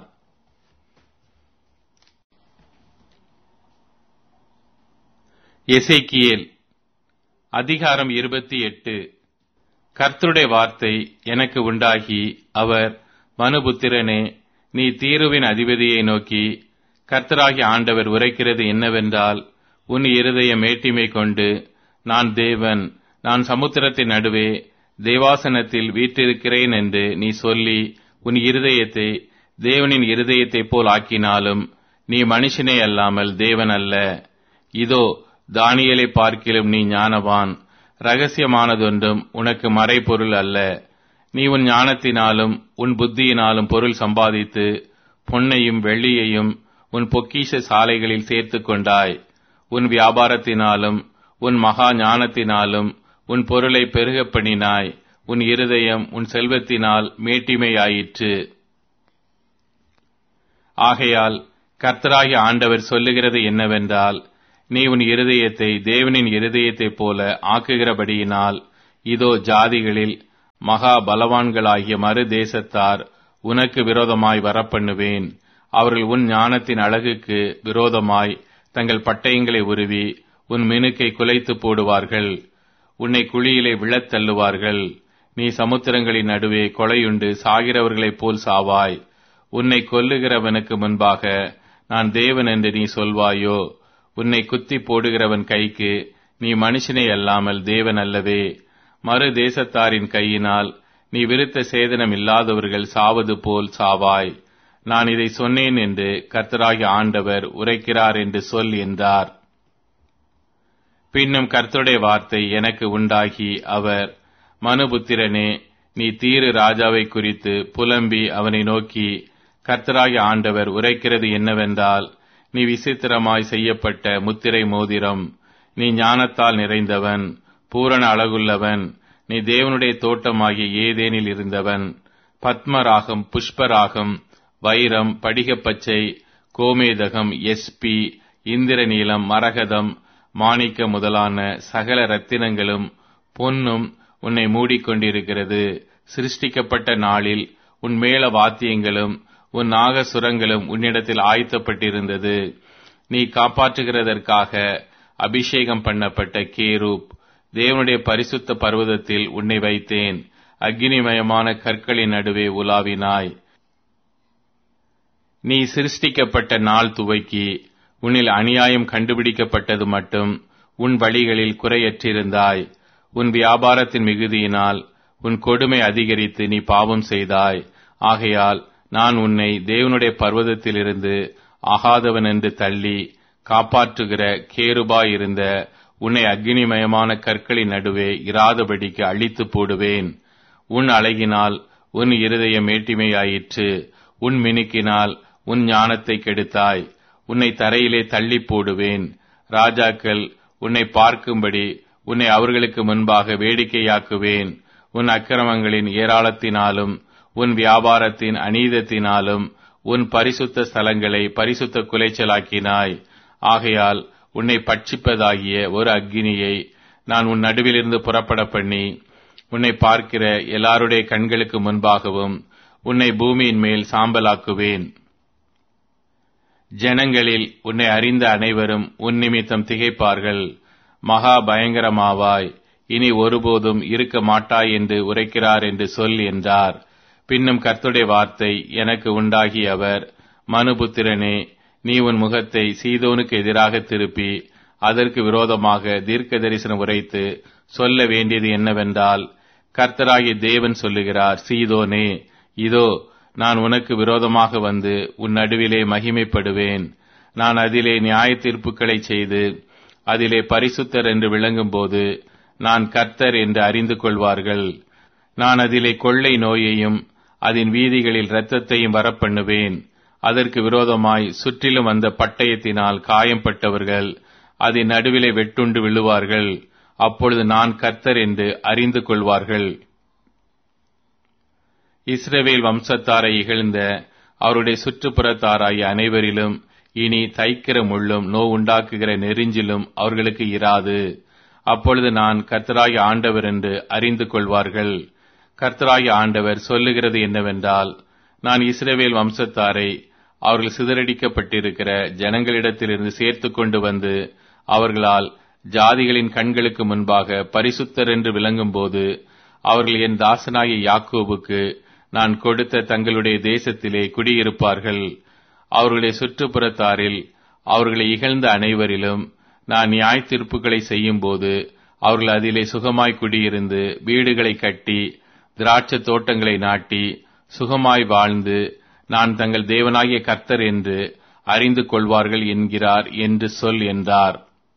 எசேக்கியேல் அதிகாரம் இருபத்தி எட்டு கர்த்தருடைய வார்த்தை எனக்கு உண்டாகி அவர் மனுபுத்திரனே நீ தீருவின் அதிபதியை நோக்கி கர்த்தராகி ஆண்டவர் உரைக்கிறது என்னவென்றால் உன் இருதய மேட்டிமை கொண்டு நான் தேவன் நான் சமுத்திரத்தின் நடுவே தேவாசனத்தில் வீற்றிருக்கிறேன் என்று நீ சொல்லி உன் இருதயத்தை தேவனின் இருதயத்தைப் போல் ஆக்கினாலும் நீ மனுஷனே அல்லாமல் தேவன் அல்ல இதோ தானியலை பார்க்கிலும் நீ ஞானவான் ரகசியமானதொன்றும் உனக்கு மறைபொருள் அல்ல நீ உன் ஞானத்தினாலும் உன் புத்தியினாலும் பொருள் சம்பாதித்து பொன்னையும் வெள்ளியையும் உன் பொக்கிஷ சாலைகளில் சேர்த்துக் கொண்டாய் உன் வியாபாரத்தினாலும் உன் மகா ஞானத்தினாலும் உன் பொருளை பெருகப் பண்ணினாய் உன் இருதயம் உன் செல்வத்தினால் மேட்டிமையாயிற்று ஆகையால் கர்த்தராகிய ஆண்டவர் சொல்லுகிறது என்னவென்றால் நீ உன் இருதயத்தை தேவனின் இருதயத்தைப் போல ஆக்குகிறபடியினால் இதோ ஜாதிகளில் மகா பலவான்களாகிய மறு தேசத்தார் உனக்கு விரோதமாய் வரப்பண்ணுவேன் அவர்கள் உன் ஞானத்தின் அழகுக்கு விரோதமாய் தங்கள் பட்டயங்களை உருவி உன் மினுக்கை குலைத்து போடுவார்கள் உன்னை குழியிலே விழத் தள்ளுவார்கள் நீ சமுத்திரங்களின் நடுவே கொலையுண்டு சாகிறவர்களைப் போல் சாவாய் உன்னை கொல்லுகிறவனுக்கு முன்பாக நான் தேவன் என்று நீ சொல்வாயோ உன்னை குத்தி போடுகிறவன் கைக்கு நீ மனுஷனே அல்லாமல் தேவன் அல்லவே மறு தேசத்தாரின் கையினால் நீ விருத்த சேதனம் இல்லாதவர்கள் சாவது போல் சாவாய் நான் இதை சொன்னேன் என்று கர்த்தராகிய ஆண்டவர் உரைக்கிறார் என்று சொல் என்றார் பின்னும் கர்த்தருடைய வார்த்தை எனக்கு உண்டாகி அவர் மனுபுத்திரனே நீ தீரு ராஜாவை குறித்து புலம்பி அவனை நோக்கி கர்த்தராகிய ஆண்டவர் உரைக்கிறது என்னவென்றால் நீ விசித்திரமாய் செய்யப்பட்ட முத்திரை மோதிரம் நீ ஞானத்தால் நிறைந்தவன் பூரண அழகுள்ளவன் நீ தேவனுடைய தோட்டமாகிய ஏதேனில் இருந்தவன் பத்மராகம் புஷ்பராகம் வைரம் படிகப்பச்சை கோமேதகம் எஸ்பி இந்திரநீலம் மரகதம் மாணிக்க முதலான சகல ரத்தினங்களும் பொன்னும் உன்னை மூடிக்கொண்டிருக்கிறது சிருஷ்டிக்கப்பட்ட நாளில் உன் மேல வாத்தியங்களும் உன் நாகசுரங்களும் உன்னிடத்தில் ஆயத்தப்பட்டிருந்தது நீ காப்பாற்றுகிறதற்காக அபிஷேகம் பண்ணப்பட்ட கேரூப் தேவனுடைய பரிசுத்த பர்வதத்தில் உன்னை வைத்தேன் அக்னிமயமான கற்களின் நடுவே உலாவினாய் நீ சிருஷ்டிக்கப்பட்ட நாள் துவக்கி உன்னில் அநியாயம் கண்டுபிடிக்கப்பட்டது மட்டும் உன் வழிகளில் குறையற்றிருந்தாய் உன் வியாபாரத்தின் மிகுதியினால் உன் கொடுமை அதிகரித்து நீ பாவம் செய்தாய் ஆகையால் நான் உன்னை தேவனுடைய பர்வதத்திலிருந்து ஆகாதவன் என்று தள்ளி காப்பாற்றுகிற கேருபாயிருந்த உன்னை அக்னிமயமான கற்களின் நடுவே இராதபடிக்கு அழித்து போடுவேன் உன் அழகினால் உன் இருதயம் மேட்டிமையாயிற்று உன் மினுக்கினால் உன் ஞானத்தை கெடுத்தாய் உன்னை தரையிலே தள்ளி போடுவேன் ராஜாக்கள் உன்னை பார்க்கும்படி உன்னை அவர்களுக்கு முன்பாக வேடிக்கையாக்குவேன் உன் அக்கிரமங்களின் ஏராளத்தினாலும் உன் வியாபாரத்தின் அநீதத்தினாலும் உன் பரிசுத்த ஸ்தலங்களை பரிசுத்த குலைச்சலாக்கினாய் ஆகையால் உன்னை பட்சிப்பதாகிய ஒரு அக்கினியை நான் உன் நடுவிலிருந்து புறப்பட பண்ணி உன்னை பார்க்கிற எல்லாருடைய கண்களுக்கு முன்பாகவும் உன்னை பூமியின் மேல் சாம்பலாக்குவேன் ஜனங்களில் உன்னை அறிந்த அனைவரும் உன் நிமித்தம் திகைப்பார்கள் மகா பயங்கரமாவாய் இனி ஒருபோதும் இருக்க மாட்டாய் என்று உரைக்கிறார் என்று சொல் என்றார் பின்னும் கர்த்துடைய வார்த்தை எனக்கு உண்டாகி அவர் மனுபுத்திரனே நீ உன் முகத்தை சீதோனுக்கு எதிராக திருப்பி அதற்கு விரோதமாக தீர்க்க தரிசனம் உரைத்து சொல்ல வேண்டியது என்னவென்றால் கர்த்தராகிய தேவன் சொல்லுகிறார் சீதோனே இதோ நான் உனக்கு விரோதமாக வந்து உன் நடுவிலே மகிமைப்படுவேன் நான் அதிலே நியாய தீர்ப்புகளை செய்து அதிலே பரிசுத்தர் என்று விளங்கும்போது நான் கர்த்தர் என்று அறிந்து கொள்வார்கள் நான் அதிலே கொள்ளை நோயையும் அதன் வீதிகளில் இரத்தத்தையும் வரப்பண்ணுவேன் அதற்கு விரோதமாய் சுற்றிலும் வந்த பட்டயத்தினால் காயம்பட்டவர்கள் அதன் நடுவிலே வெட்டுண்டு விழுவார்கள் அப்பொழுது நான் கர்த்தர் என்று அறிந்து கொள்வார்கள் இஸ்ரவேல் வம்சத்தாரை இகழ்ந்த அவருடைய சுற்றுப்புறத்தாராகிய அனைவரிலும் இனி தைக்கிற முள்ளும் நோ உண்டாக்குகிற நெறிஞ்சிலும் அவர்களுக்கு இராது அப்பொழுது நான் கர்த்தராகி ஆண்டவர் என்று அறிந்து கொள்வார்கள் கர்த்தராகி ஆண்டவர் சொல்லுகிறது என்னவென்றால் நான் இஸ்ரவேல் வம்சத்தாரை அவர்கள் சிதறடிக்கப்பட்டிருக்கிற ஜனங்களிடத்திலிருந்து சேர்த்து கொண்டு வந்து அவர்களால் ஜாதிகளின் கண்களுக்கு முன்பாக பரிசுத்தர் என்று விளங்கும்போது அவர்கள் என் தாசனாகிய யாக்கோபுக்கு நான் கொடுத்த தங்களுடைய தேசத்திலே குடியிருப்பார்கள் அவர்களுடைய சுற்றுப்புறத்தாரில் அவர்களை இகழ்ந்த அனைவரிலும் நான் நியாய தீர்ப்புகளை செய்யும்போது அவர்கள் அதிலே சுகமாய் குடியிருந்து வீடுகளை கட்டி திராட்சை தோட்டங்களை நாட்டி சுகமாய் வாழ்ந்து நான் தங்கள் தேவனாகிய கர்த்தர் என்று அறிந்து கொள்வார்கள் என்கிறார் என்று சொல் என்றார்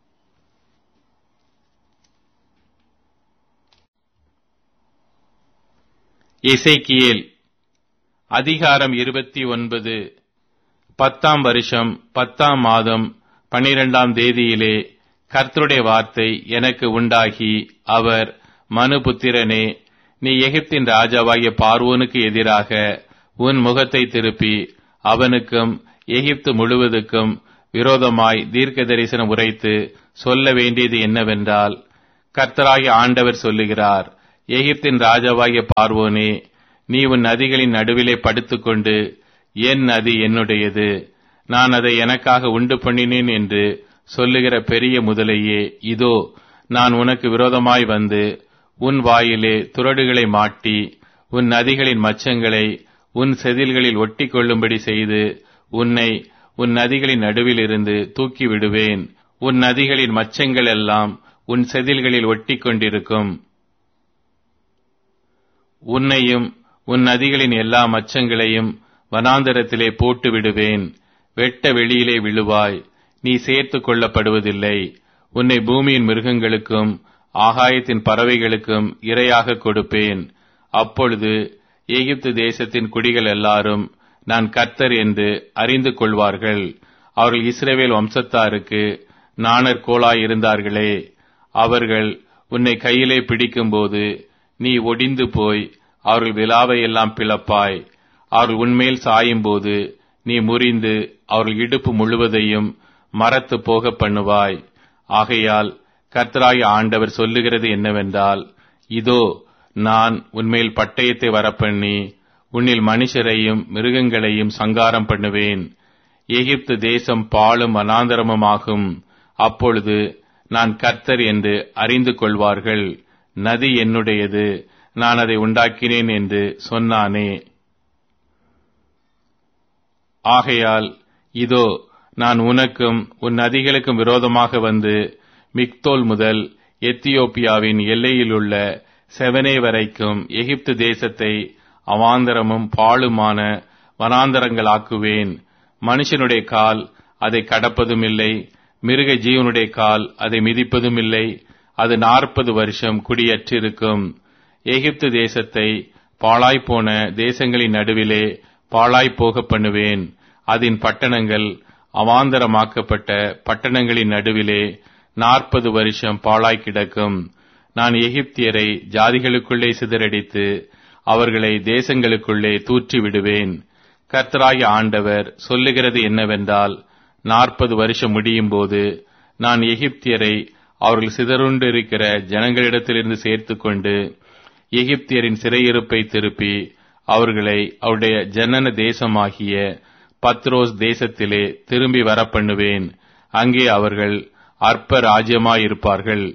எசேக்கியேல் அதிகாரம் இருபத்தி ஒன்பது பத்தாம் வருஷம் பத்தாம் மாதம் பனிரெண்டாம் தேதியிலே கர்த்தருடைய வார்த்தை எனக்கு உண்டாகி அவர் மனுபுத்திரனே நீ எகிப்தின் ராஜாவாகிய பார்வோனுக்கு எதிராக உன் முகத்தை திருப்பி அவனுக்கும் எகிப்து முழுவதுக்கும் விரோதமாய் தீர்க்க தரிசனம் உரைத்து சொல்ல வேண்டியது என்னவென்றால் கர்த்தராகிய ஆண்டவர் சொல்லுகிறார் எகிப்தின் ராஜாவாகிய பார்வோனே நீ உன் நதிகளின் நடுவிலே படுத்துக்கொண்டு என் நதி என்னுடையது நான் அதை எனக்காக உண்டு பண்ணினேன் என்று சொல்லுகிற பெரிய முதலையே இதோ நான் உனக்கு விரோதமாய் வந்து உன் வாயிலே துரடுகளை மாட்டி உன் நதிகளின் மச்சங்களை உன் செதில்களில் ஒட்டி கொள்ளும்படி செய்து உன்னை உன் நதிகளின் நடுவில் இருந்து தூக்கி விடுவேன் உன் நதிகளின் மச்சங்கள் எல்லாம் உன் செதில்களில் ஒட்டி கொண்டிருக்கும் உன்னையும் உன் நதிகளின் எல்லா மச்சங்களையும் வனாந்தரத்திலே போட்டு விடுவேன் வெட்ட வெளியிலே விழுவாய் நீ சேர்த்து கொள்ளப்படுவதில்லை உன்னை பூமியின் மிருகங்களுக்கும் ஆகாயத்தின் பறவைகளுக்கும் இரையாக கொடுப்பேன் அப்பொழுது எகிப்து தேசத்தின் குடிகள் எல்லாரும் நான் கர்த்தர் என்று அறிந்து கொள்வார்கள் அவர்கள் இஸ்ரேவேல் வம்சத்தாருக்கு நாணர் கோளாய் இருந்தார்களே அவர்கள் உன்னை கையிலே பிடிக்கும்போது நீ ஒடிந்து போய் அவர்கள் விழாவை எல்லாம் பிளப்பாய் அவர்கள் உன்மேல் சாயும்போது நீ முறிந்து அவர்கள் இடுப்பு முழுவதையும் மரத்து போக பண்ணுவாய் ஆகையால் கர்த்தராய் ஆண்டவர் சொல்லுகிறது என்னவென்றால் இதோ நான் உன்மேல் பட்டயத்தை வரப்பண்ணி உன்னில் மனுஷரையும் மிருகங்களையும் சங்காரம் பண்ணுவேன் எகிப்து தேசம் பாலும் வனாந்தரமுமாகும் அப்பொழுது நான் கர்த்தர் என்று அறிந்து கொள்வார்கள் நதி என்னுடையது நான் அதை உண்டாக்கினேன் என்று சொன்னானே ஆகையால் இதோ நான் உனக்கும் உன் நதிகளுக்கும் விரோதமாக வந்து மிக்தோல் முதல் எத்தியோப்பியாவின் எல்லையிலுள்ள செவனே வரைக்கும் எகிப்து தேசத்தை அவாந்தரமும் பாழுமான வனாந்தரங்களாக்குவேன் மனுஷனுடைய கால் அதை கடப்பதும் இல்லை மிருக ஜீவனுடைய கால் அதை மிதிப்பதும் இல்லை அது நாற்பது வருஷம் குடியற்றிருக்கும் எகிப்து தேசத்தை பாழாய்ப்போன தேசங்களின் நடுவிலே பாழாய்ப் போக பண்ணுவேன் அதன் பட்டணங்கள் அவாந்தரமாக்கப்பட்ட பட்டணங்களின் நடுவிலே நாற்பது வருஷம் பாழாய் கிடக்கும் நான் எகிப்தியரை ஜாதிகளுக்குள்ளே சிதறடித்து அவர்களை தேசங்களுக்குள்ளே தூற்றி விடுவேன் கர்த்தராகிய ஆண்டவர் சொல்லுகிறது என்னவென்றால் நாற்பது வருஷம் முடியும் போது நான் எகிப்தியரை அவர்கள் சிதறுண்டிருக்கிற ஜனங்களிடத்திலிருந்து சேர்த்துக்கொண்டு எகிப்தியரின் சிறையிருப்பை திருப்பி அவர்களை அவருடைய ஜனன தேசமாகிய பத்ரோஸ் தேசத்திலே திரும்பி வர பண்ணுவேன் அங்கே அவர்கள் அற்ப ராஜ்யமாயிருப்பார்கள்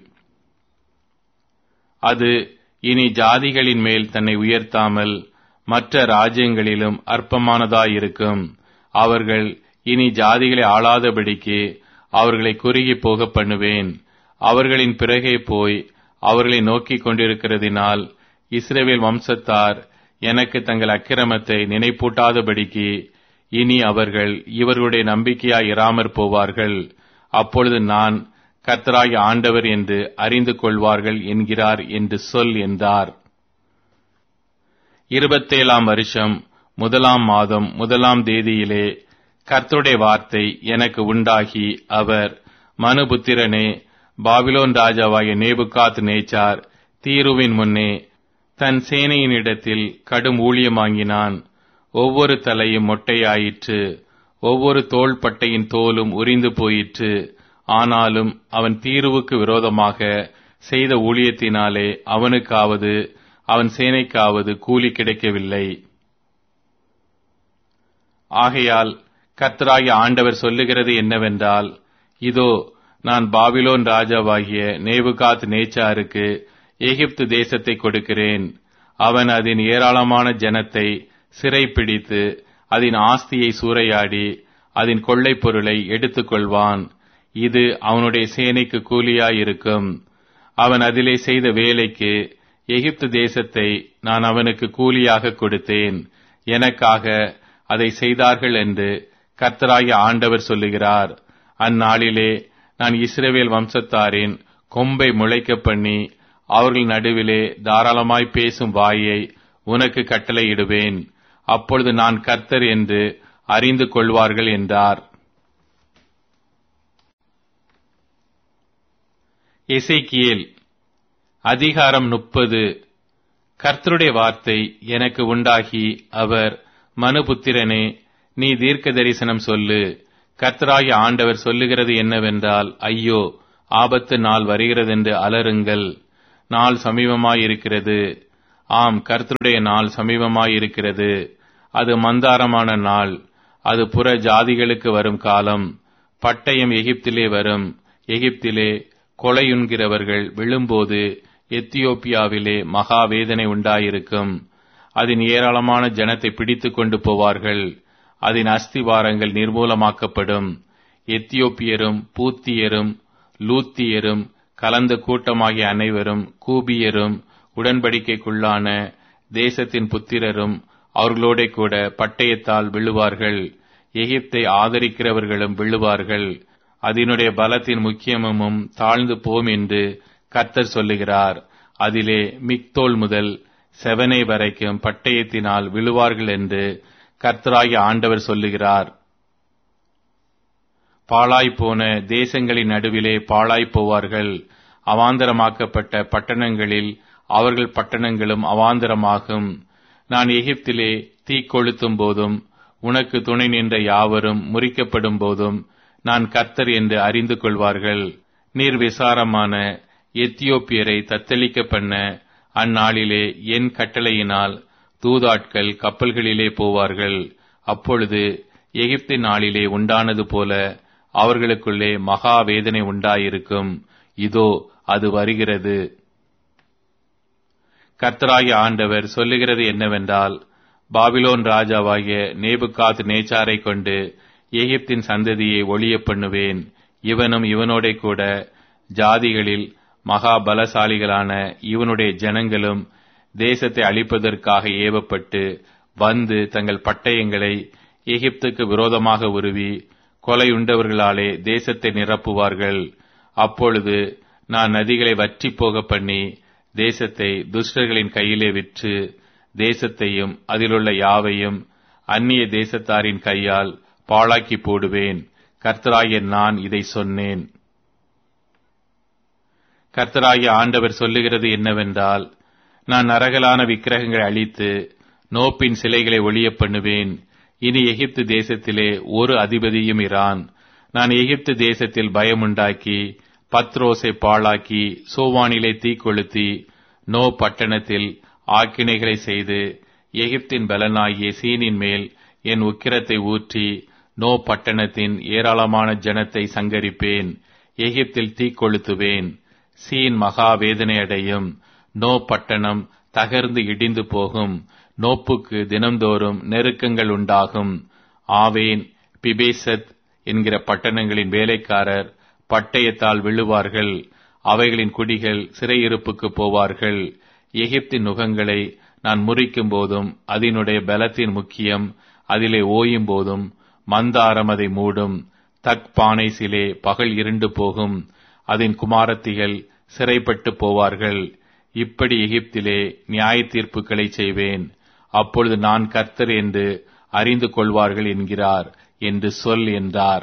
அது இனி ஜாதிகளின் மேல் தன்னை உயர்த்தாமல் மற்ற ராஜ்யங்களிலும் அற்பமானதாயிருக்கும் அவர்கள் இனி ஜாதிகளை ஆளாதபடிக்கு அவர்களை குறுகி போக பண்ணுவேன் அவர்களின் பிறகே போய் அவர்களை நோக்கிக் கொண்டிருக்கிறதினால் இஸ்ரேவேல் வம்சத்தார் எனக்கு தங்கள் அக்கிரமத்தை நினைப்பூட்டாதபடிக்கு இனி அவர்கள் இவர்களுடைய நம்பிக்கையாய் இராமற் போவார்கள் அப்பொழுது நான் கர்த்தராகி ஆண்டவர் என்று அறிந்து கொள்வார்கள் என்கிறார் என்று சொல் என்றார் இருபத்தேழாம் வருஷம் முதலாம் மாதம் முதலாம் தேதியிலே கர்த்தருடைய வார்த்தை எனக்கு உண்டாகி அவர் மனுபுத்திரனே பாபிலோன் ராஜாவாகிய நேபுகாத் நேச்சார் தீருவின் முன்னே தன் சேனையினிடத்தில் கடும் ஊழியமாங்கினான் ஒவ்வொரு தலையும் மொட்டையாயிற்று ஒவ்வொரு தோள்பட்டையின் தோலும் உரிந்து போயிற்று ஆனாலும் அவன் தீருவுக்கு விரோதமாக செய்த ஊழியத்தினாலே அவனுக்காவது அவன் சேனைக்காவது கூலி கிடைக்கவில்லை ஆகையால் கர்த்தராகிய ஆண்டவர் சொல்லுகிறது என்னவென்றால் இதோ நான் பாபிலோன் ராஜாவாகிய நேபுகாத் நேச்சாருக்கு எகிப்து தேசத்தை கொடுக்கிறேன் அவன் அதன் ஏராளமான ஜனத்தை சிறைப்பிடித்து அதன் ஆஸ்தியை சூறையாடி அதன் கொள்ளைப் பொருளை எடுத்துக் கொள்வான் இது அவனுடைய சேனைக்கு கூலியாயிருக்கும் அவன் அதிலே செய்த வேலைக்கு எகிப்து தேசத்தை நான் அவனுக்கு கூலியாக கொடுத்தேன் எனக்காக அதை செய்தார்கள் என்று கர்த்தராகிய ஆண்டவர் சொல்லுகிறார் அந்நாளிலே நான் இஸ்ரவேல் வம்சத்தாரின் கொம்பை முளைக்க பண்ணி அவர்கள் நடுவிலே தாராளமாய் பேசும் வாயை உனக்கு கட்டளையிடுவேன் அப்பொழுது நான் கர்த்தர் என்று அறிந்து கொள்வார்கள் என்றார் எசேக்கியேல் அதிகாரம் முப்பது கர்த்தருடைய வார்த்தை எனக்கு உண்டாகி அவர் மனுபுத்திரனே நீ தீர்க்க தரிசனம் சொல்லு கர்த்தராகிய ஆண்டவர் சொல்லுகிறது என்னவென்றால் ஐயோ ஆபத்து நாள் வருகிறதென்று அலறுங்கள் நாள் சமீபமாயிருக்கிறது ஆம் கர்த்தருடைய நாள் சமீபமாயிருக்கிறது அது மந்தாரமான நாள் அது புற ஜாதிகளுக்கு வரும் காலம் பட்டயம் எகிப்திலே வரும் எகிப்திலே கொலையுண்கிறவர்கள் விழும்போது எத்தியோப்பியாவிலே மகா வேதனை உண்டாயிருக்கும் அதன் ஏராளமான ஜனத்தை பிடித்துக் கொண்டு போவார்கள் அதன் அஸ்திவாரங்கள் நிர்மூலமாக்கப்படும் எத்தியோப்பியரும் பூத்தியரும் லூத்தியரும் கலந்த கூட்டமாகிய அனைவரும் கூபியரும் உடன்படிக்கைக்குள்ளான தேசத்தின் புத்திரரும் அவர்களோட கூட பட்டயத்தால் விழுவார்கள் எகிப்தை ஆதரிக்கிறவர்களும் விழுவார்கள் அதனுடைய பலத்தின் முக்கியமும் தாழ்ந்து போம் என்று கர்த்தர் சொல்லுகிறார் அதிலே மிக்தோல் முதல் செவனை வரைக்கும் பட்டயத்தினால் விழுவார்கள் என்று கர்த்தராகிய ஆண்டவர் சொல்லுகிறார் பாழாய்ப்போன தேசங்களின் நடுவிலே பாழாய்ப் போவார்கள் அவாந்தரமாக்கப்பட்ட பட்டணங்களில் அவர்கள் பட்டணங்களும் அவாந்தரமாகும் நான் எகிப்திலே தீ கொளுத்தும் போதும் உனக்கு துணை நின்ற யாவரும் முறிக்கப்படும் போதும் நான் கர்த்தர் என்று அறிந்து கொள்வார்கள் நீர் விசாரமான எத்தியோப்பியரை தத்தளிக்க பண்ண அந்நாளிலே என் கட்டளையினால் தூதாட்கள் கப்பல்களிலே போவார்கள் அப்பொழுது எகிப்தின் நாளிலே உண்டானது போல அவர்களுக்குள்ளே மகா வேதனை உண்டாயிருக்கும் இதோ அது வருகிறது கர்த்தராகிய ஆண்டவர் சொல்லுகிறது என்னவென்றால் பாபிலோன் ராஜாவாகிய நேபுகாத் நேச்சாரை கொண்டு எகிப்தின் சந்ததியை ஒளிய பண்ணுவேன் இவனும் இவனோட கூட ஜாதிகளில் மகா பலசாலிகளான இவனுடைய ஜனங்களும் தேசத்தை அழிப்பதற்காக ஏவப்பட்டு வந்து தங்கள் பட்டயங்களை எகிப்துக்கு விரோதமாக உருவி கொலையுண்டவர்களாலே தேசத்தை நிரப்புவார்கள் அப்பொழுது நான் நதிகளை வற்றி போக பண்ணி தேசத்தை துஷ்டர்களின் கையிலே விற்று தேசத்தையும் அதிலுள்ள யாவையும் அந்நிய தேசத்தாரின் கையால் பாழாக்கி போடுவேன் கர்த்தராகிய நான் இதை சொன்னேன் கர்த்தராகிய ஆண்டவர் சொல்லுகிறது என்னவென்றால் நான் நரகலான விக்கிரகங்களை அழித்து நோப்பின் சிலைகளை ஒளிய பண்ணுவேன் இனி எகிப்து தேசத்திலே ஒரு அதிபதியும் இரான் நான் எகிப்து தேசத்தில் பயமுண்டாக்கி பத்ரோஸை பாழாக்கி சோவானிலே தீ கொளுத்தி நோ பட்டணத்தில் ஆக்கினைகளை செய்து எகிப்தின் பலனாகிய சீனின் மேல் என் உக்கிரத்தை ஊற்றி நோ பட்டணத்தின் ஏராளமான ஜனத்தை சங்கரிப்பேன் எகிப்தில் தீ கொளுத்துவேன் சீன் மகா வேதனை அடையும் நோ பட்டணம் தகர்ந்து இடிந்து போகும் நோப்புக்கு தினம்தோறும் நெருக்கங்கள் உண்டாகும் ஆவேன் பிபேசத் என்கிற பட்டணங்களின் வேலைக்காரர் பட்டயத்தால் விழுவார்கள் அவைகளின் குடிகள் சிறையிருப்புக்கு போவார்கள் எகிப்தின் நுகங்களை நான் முறிக்கும் போதும் அதனுடைய பலத்தின் முக்கியம் அதிலே ஓயும் போதும் மந்தாரம் அதை மூடும் தக் பானை சிலே பகல் இருண்டு போகும் அதன் குமாரத்திகள் சிறைப்பட்டு போவார்கள் இப்படி எகிப்திலே நியாய தீர்ப்புகளை செய்வேன் அப்பொழுது நான் கர்த்தர் என்று அறிந்து கொள்வார்கள் என்கிறார் என்று சொல் என்றார்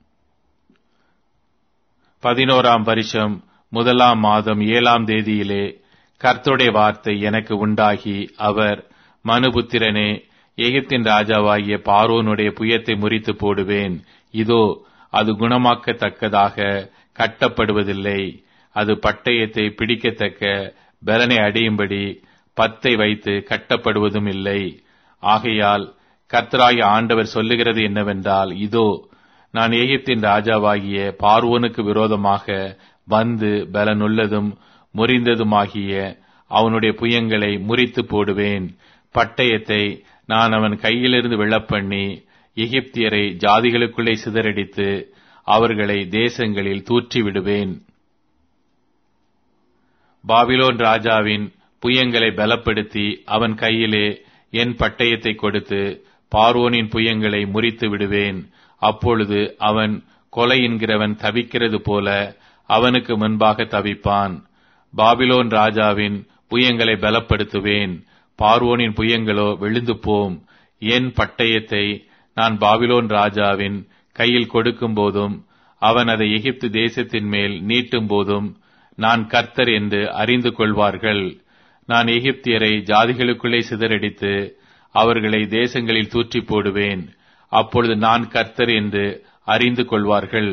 பதினோராம் வருஷம் முதலாம் மாதம் ஏழாம் தேதியிலே கர்த்தருடைய வார்த்தை எனக்கு உண்டாகி அவர் மனுபுத்திரனே எகிப்தின் ராஜாவாகிய பார்வோனுடைய புயத்தை முறித்து போடுவேன் இதோ அது குணமாக்கத்தக்கதாக கட்டப்படுவதில்லை அது பட்டயத்தை பிடிக்கத்தக்க பலனை அடையும்படி பத்தை வைத்து கட்டப்படுவதும் இல்லை ஆகையால் கர்த்தராகிய ஆண்டவர் சொல்லுகிறது என்னவென்றால் இதோ நான் எகிப்தின் ராஜாவாகிய பார்வோனுக்கு விரோதமாக வந்து பலனுள்ளதும் முறிந்ததுமாகிய அவனுடைய புயங்களை முறித்து போடுவேன் பட்டயத்தை நான் அவன் கையிலிருந்து விழப்பண்ணி எகிப்தியரை ஜாதிகளுக்குள்ளே சிதறடித்து அவர்களை தேசங்களில் தூற்றி விடுவேன் பாபிலோன் ராஜாவின் புயங்களை பலப்படுத்தி அவன் கையிலே என் பட்டயத்தை கொடுத்து பார்வோனின் புயங்களை முறித்து விடுவேன் அப்பொழுது அவன் கொலை என்கிறவன் தவிக்கிறது போல அவனுக்கு முன்பாக தவிப்பான் பாபிலோன் ராஜாவின் புயங்களை பலப்படுத்துவேன் பார்வோனின் புயங்களோ விழுந்து போம் என் பட்டயத்தை நான் பாபிலோன் ராஜாவின் கையில் கொடுக்கும் போதும் அவன் அதை எகிப்து தேசத்தின் மேல் நீட்டும் போதும் நான் கர்த்தர் என்று அறிந்து கொள்வார்கள் நான் எகிப்தியரை ஜாதிகளுக்குள்ளே சிதறடித்து அவர்களை தேசங்களில் தூற்றி போடுவேன் அப்பொழுது நான் கர்த்தர் என்று அறிந்து கொள்வார்கள்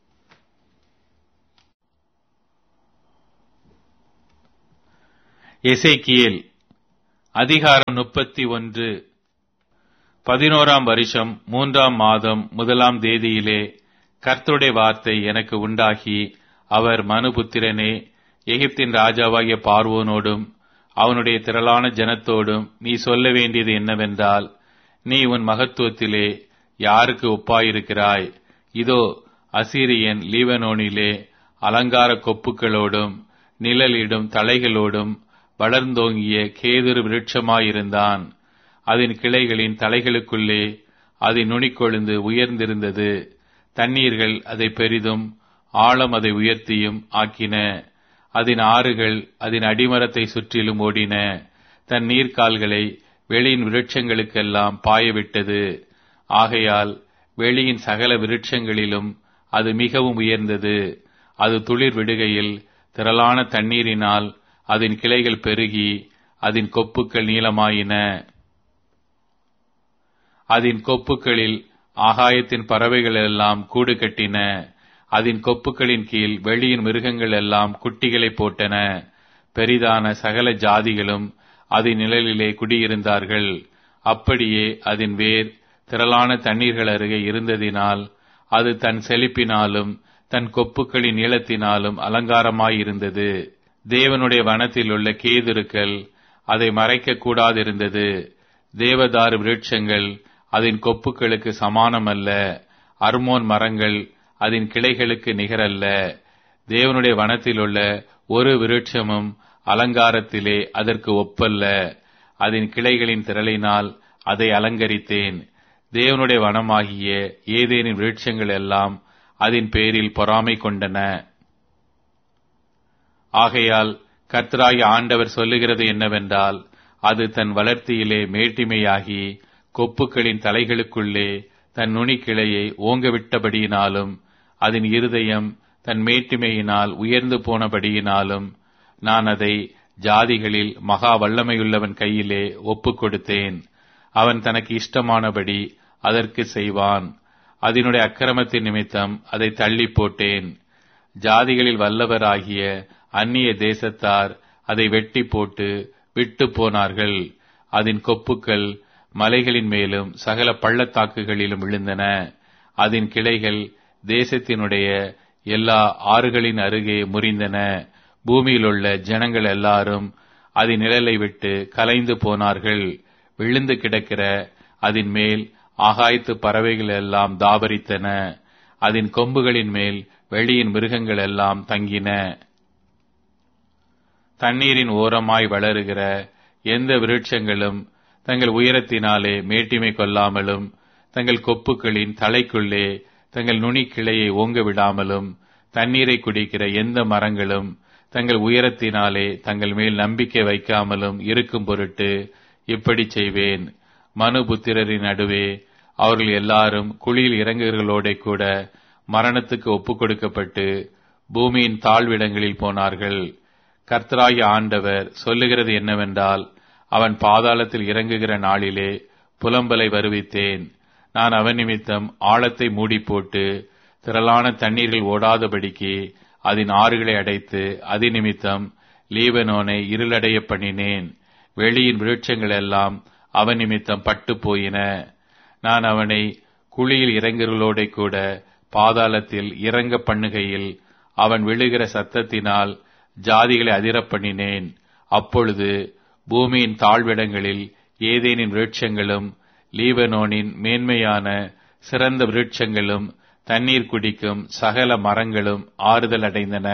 எசேக்கியேல் அதிகாரம் முப்பத்தி ஒன்று பதினோராம் வருஷம் மூன்றாம் மாதம் முதலாம் தேதியிலே கர்த்தருடைய வார்த்தை எனக்கு உண்டாகி அவர் மனுபுத்திரனே எகிப்தின் ராஜாவாகிய பார்வோனோடும் அவனுடைய திரளான ஜனத்தோடும் நீ சொல்ல வேண்டியது என்னவென்றால் நீ உன் மகத்துவத்திலே யாருக்கு ஒப்பாயிருக்கிறாய் இதோ அசீரியன் லீவனோனிலே அலங்கார கொப்புக்களோடும் நிழலிடும் தலைகளோடும் வளர்ந்தோங்கிய கேதுரு விருட்சமாயிருந்தான் அதன் கிளைகளின் தலைகளுக்குள்ளே அதன் நுனிக்கொழுந்து உயர்ந்திருந்தது தண்ணீர்கள் அதை பெரிதும் ஆழம் அதை உயர்த்தியும் ஆக்கின அதன் ஆறுகள் அதன் அடிமரத்தை சுற்றிலும் ஓடின தன் நீர்க்கால்களை வெளியின் விருட்சங்களுக்கெல்லாம் பாயவிட்டது ஆகையால் வெளியின் சகல விருட்சங்களிலும் அது மிகவும் உயர்ந்தது அது துளிர் விடுகையில் திரளான தண்ணீரினால் அதன் கிளைகள் பெருகி அதன் கொப்புக்கள் நீளமாயின அதன் கொப்புக்களில் ஆகாயத்தின் பறவைகள் எல்லாம் கூடு கட்டின அதன் கொப்புக்களின் கீழ் வெளியின் மிருகங்கள் எல்லாம் குட்டிகளை போட்டன பெரிதான சகல ஜாதிகளும் அதன் நிழலிலே குடியிருந்தார்கள் அப்படியே அதன் வேர் திரளான தண்ணீர்கள் அருகே இருந்ததினால் அது தன் செழிப்பினாலும் தன் கொப்புக்களின் நீளத்தினாலும் அலங்காரமாயிருந்தது தேவனுடைய வனத்தில் உள்ள கேதுருக்கள் அதை மறைக்க கூடாதிருந்தது தேவதாரு விருட்சங்கள் அதன் கொப்புக்களுக்கு சமானமல்ல அர்மோன் மரங்கள் அதன் கிளைகளுக்கு நிகரல்ல தேவனுடைய வனத்தில் உள்ள ஒரு விருட்சமும் அலங்காரத்திலே அதற்கு ஒப்பல்ல அதன் கிளைகளின் திரளினால் அதை அலங்கரித்தேன் தேவனுடைய வனமாகிய ஏதேனின் விருட்சங்கள் எல்லாம் அதன் பேரில் பொறாமை கொண்டன ஆகையால் கர்த்தராகி ஆண்டவர் சொல்லுகிறது என்னவென்றால் அது தன் வளர்த்தியிலே மேட்டிமையாகி கொப்புக்களின் தலைகளுக்குள்ளே தன் நுனிக்கிளையை ஓங்கவிட்டபடியினாலும் அதன் இருதயம் தன் மேட்டிமையினால் உயர்ந்து போனபடியினாலும் நான் அதை ஜாதிகளில் மகா வல்லமையுள்ளவன் கையிலே ஒப்புக் கொடுத்தேன் அவன் தனக்கு இஷ்டமானபடி அதற்கு செய்வான் அதனுடைய அக்கிரமத்தின் நிமித்தம் அதை தள்ளி போட்டேன் ஜாதிகளில் வல்லவராகிய அந்நிய தேசத்தார் அதை வெட்டி போட்டு விட்டு போனார்கள் அதன் கொப்புக்கள் மலைகளின் மேலும் சகல பள்ளத்தாக்குகளிலும் விழுந்தன அதன் கிளைகள் தேசத்தினுடைய எல்லா ஆறுகளின் அருகே முறிந்தன பூமியிலுள்ள ஜனங்கள் எல்லாரும் அதன் நிழலை விட்டு கலைந்து போனார்கள் விழுந்து கிடக்கிற அதன் மேல் ஆகாயத்து பறவைகள் எல்லாம் தாபரித்தன அதன் கொம்புகளின் மேல் வெளியின் மிருகங்கள் எல்லாம் தங்கின தண்ணீரின் ஓரமாய் வளருகிற எந்த விருட்சங்களும் தங்கள் உயரத்தினாலே மேட்டிமை கொள்ளாமலும் தங்கள் கொப்புக்களின் தலைக்குள்ளே தங்கள் நுனி கிளையை ஓங்க விடாமலும் தண்ணீரை குடிக்கிற எந்த மரங்களும் தங்கள் உயரத்தினாலே தங்கள் மேல் நம்பிக்கை வைக்காமலும் இருக்கும் பொருட்டு இப்படி செய்வேன் மனுபுத்திரரின் நடுவே அவர்கள் எல்லாரும் குழியில் இறங்குகளோட கூட மரணத்துக்கு ஒப்புக் கொடுக்கப்பட்டு பூமியின் தாழ்விடங்களில் போனார்கள் கர்த்தராகி ஆண்டவர் சொல்லுகிறது என்னவென்றால் அவன் பாதாளத்தில் இறங்குகிற நாளிலே புலம்பலை வருவித்தேன் நான் அவன் நிமித்தம் ஆழத்தை மூடி போட்டு திரளான தண்ணீர்கள் ஓடாதபடிக்கு அதன் ஆறுகளை அடைத்து அதி நிமித்தம் லீபனோனை இருளடைய பண்ணினேன் வெளியின் விருட்சங்கள் எல்லாம் அவன் நிமித்தம் பட்டு போயின நான் அவனை குழியில் இறங்குகளோட கூட பாதாளத்தில் இறங்க பண்ணுகையில் அவன் விழுகிற சத்தத்தினால் ஜாதிகளை அதிரப் பண்ணினேன் அப்பொழுது பூமியின் தாழ்விடங்களில் ஏதேனின் விருட்சங்களும் லீபனோனின் மேன்மையான சிறந்த விருட்சங்களும் தண்ணீர் குடிக்கும் சகல மரங்களும் ஆறுதல் அடைந்தன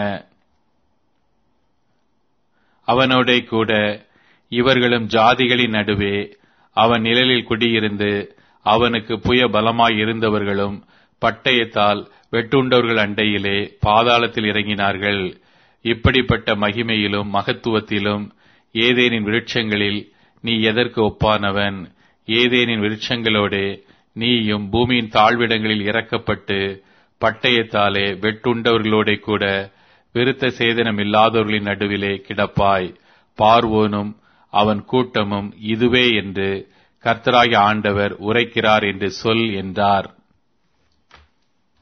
அவனோட கூட இவர்களும் ஜாதிகளின் நடுவே அவன் நிழலில் குடியிருந்து அவனுக்கு புய பலமாய் இருந்தவர்களும் பட்டயத்தால் வெட்டுண்டவர்கள் அண்டையிலே பாதாளத்தில் இறங்கினார்கள் இப்படிப்பட்ட மகிமையிலும் மகத்துவத்திலும் ஏதேனின் விருட்சங்களில் நீ எதற்கு ஒப்பானவன் ஏதேனின் விருட்சங்களோடே நீயும் பூமியின் தாழ்விடங்களில் இறக்கப்பட்டு பட்டயத்தாலே வெட்டுண்டவர்களோட கூட விருத்த சேதனம் இல்லாதவர்களின் நடுவிலே கிடப்பாய் பார்வோனும் அவன் கூட்டமும் இதுவே என்று கர்த்தராகிய ஆண்டவர் உரைக்கிறார் என்று சொல் என்றார்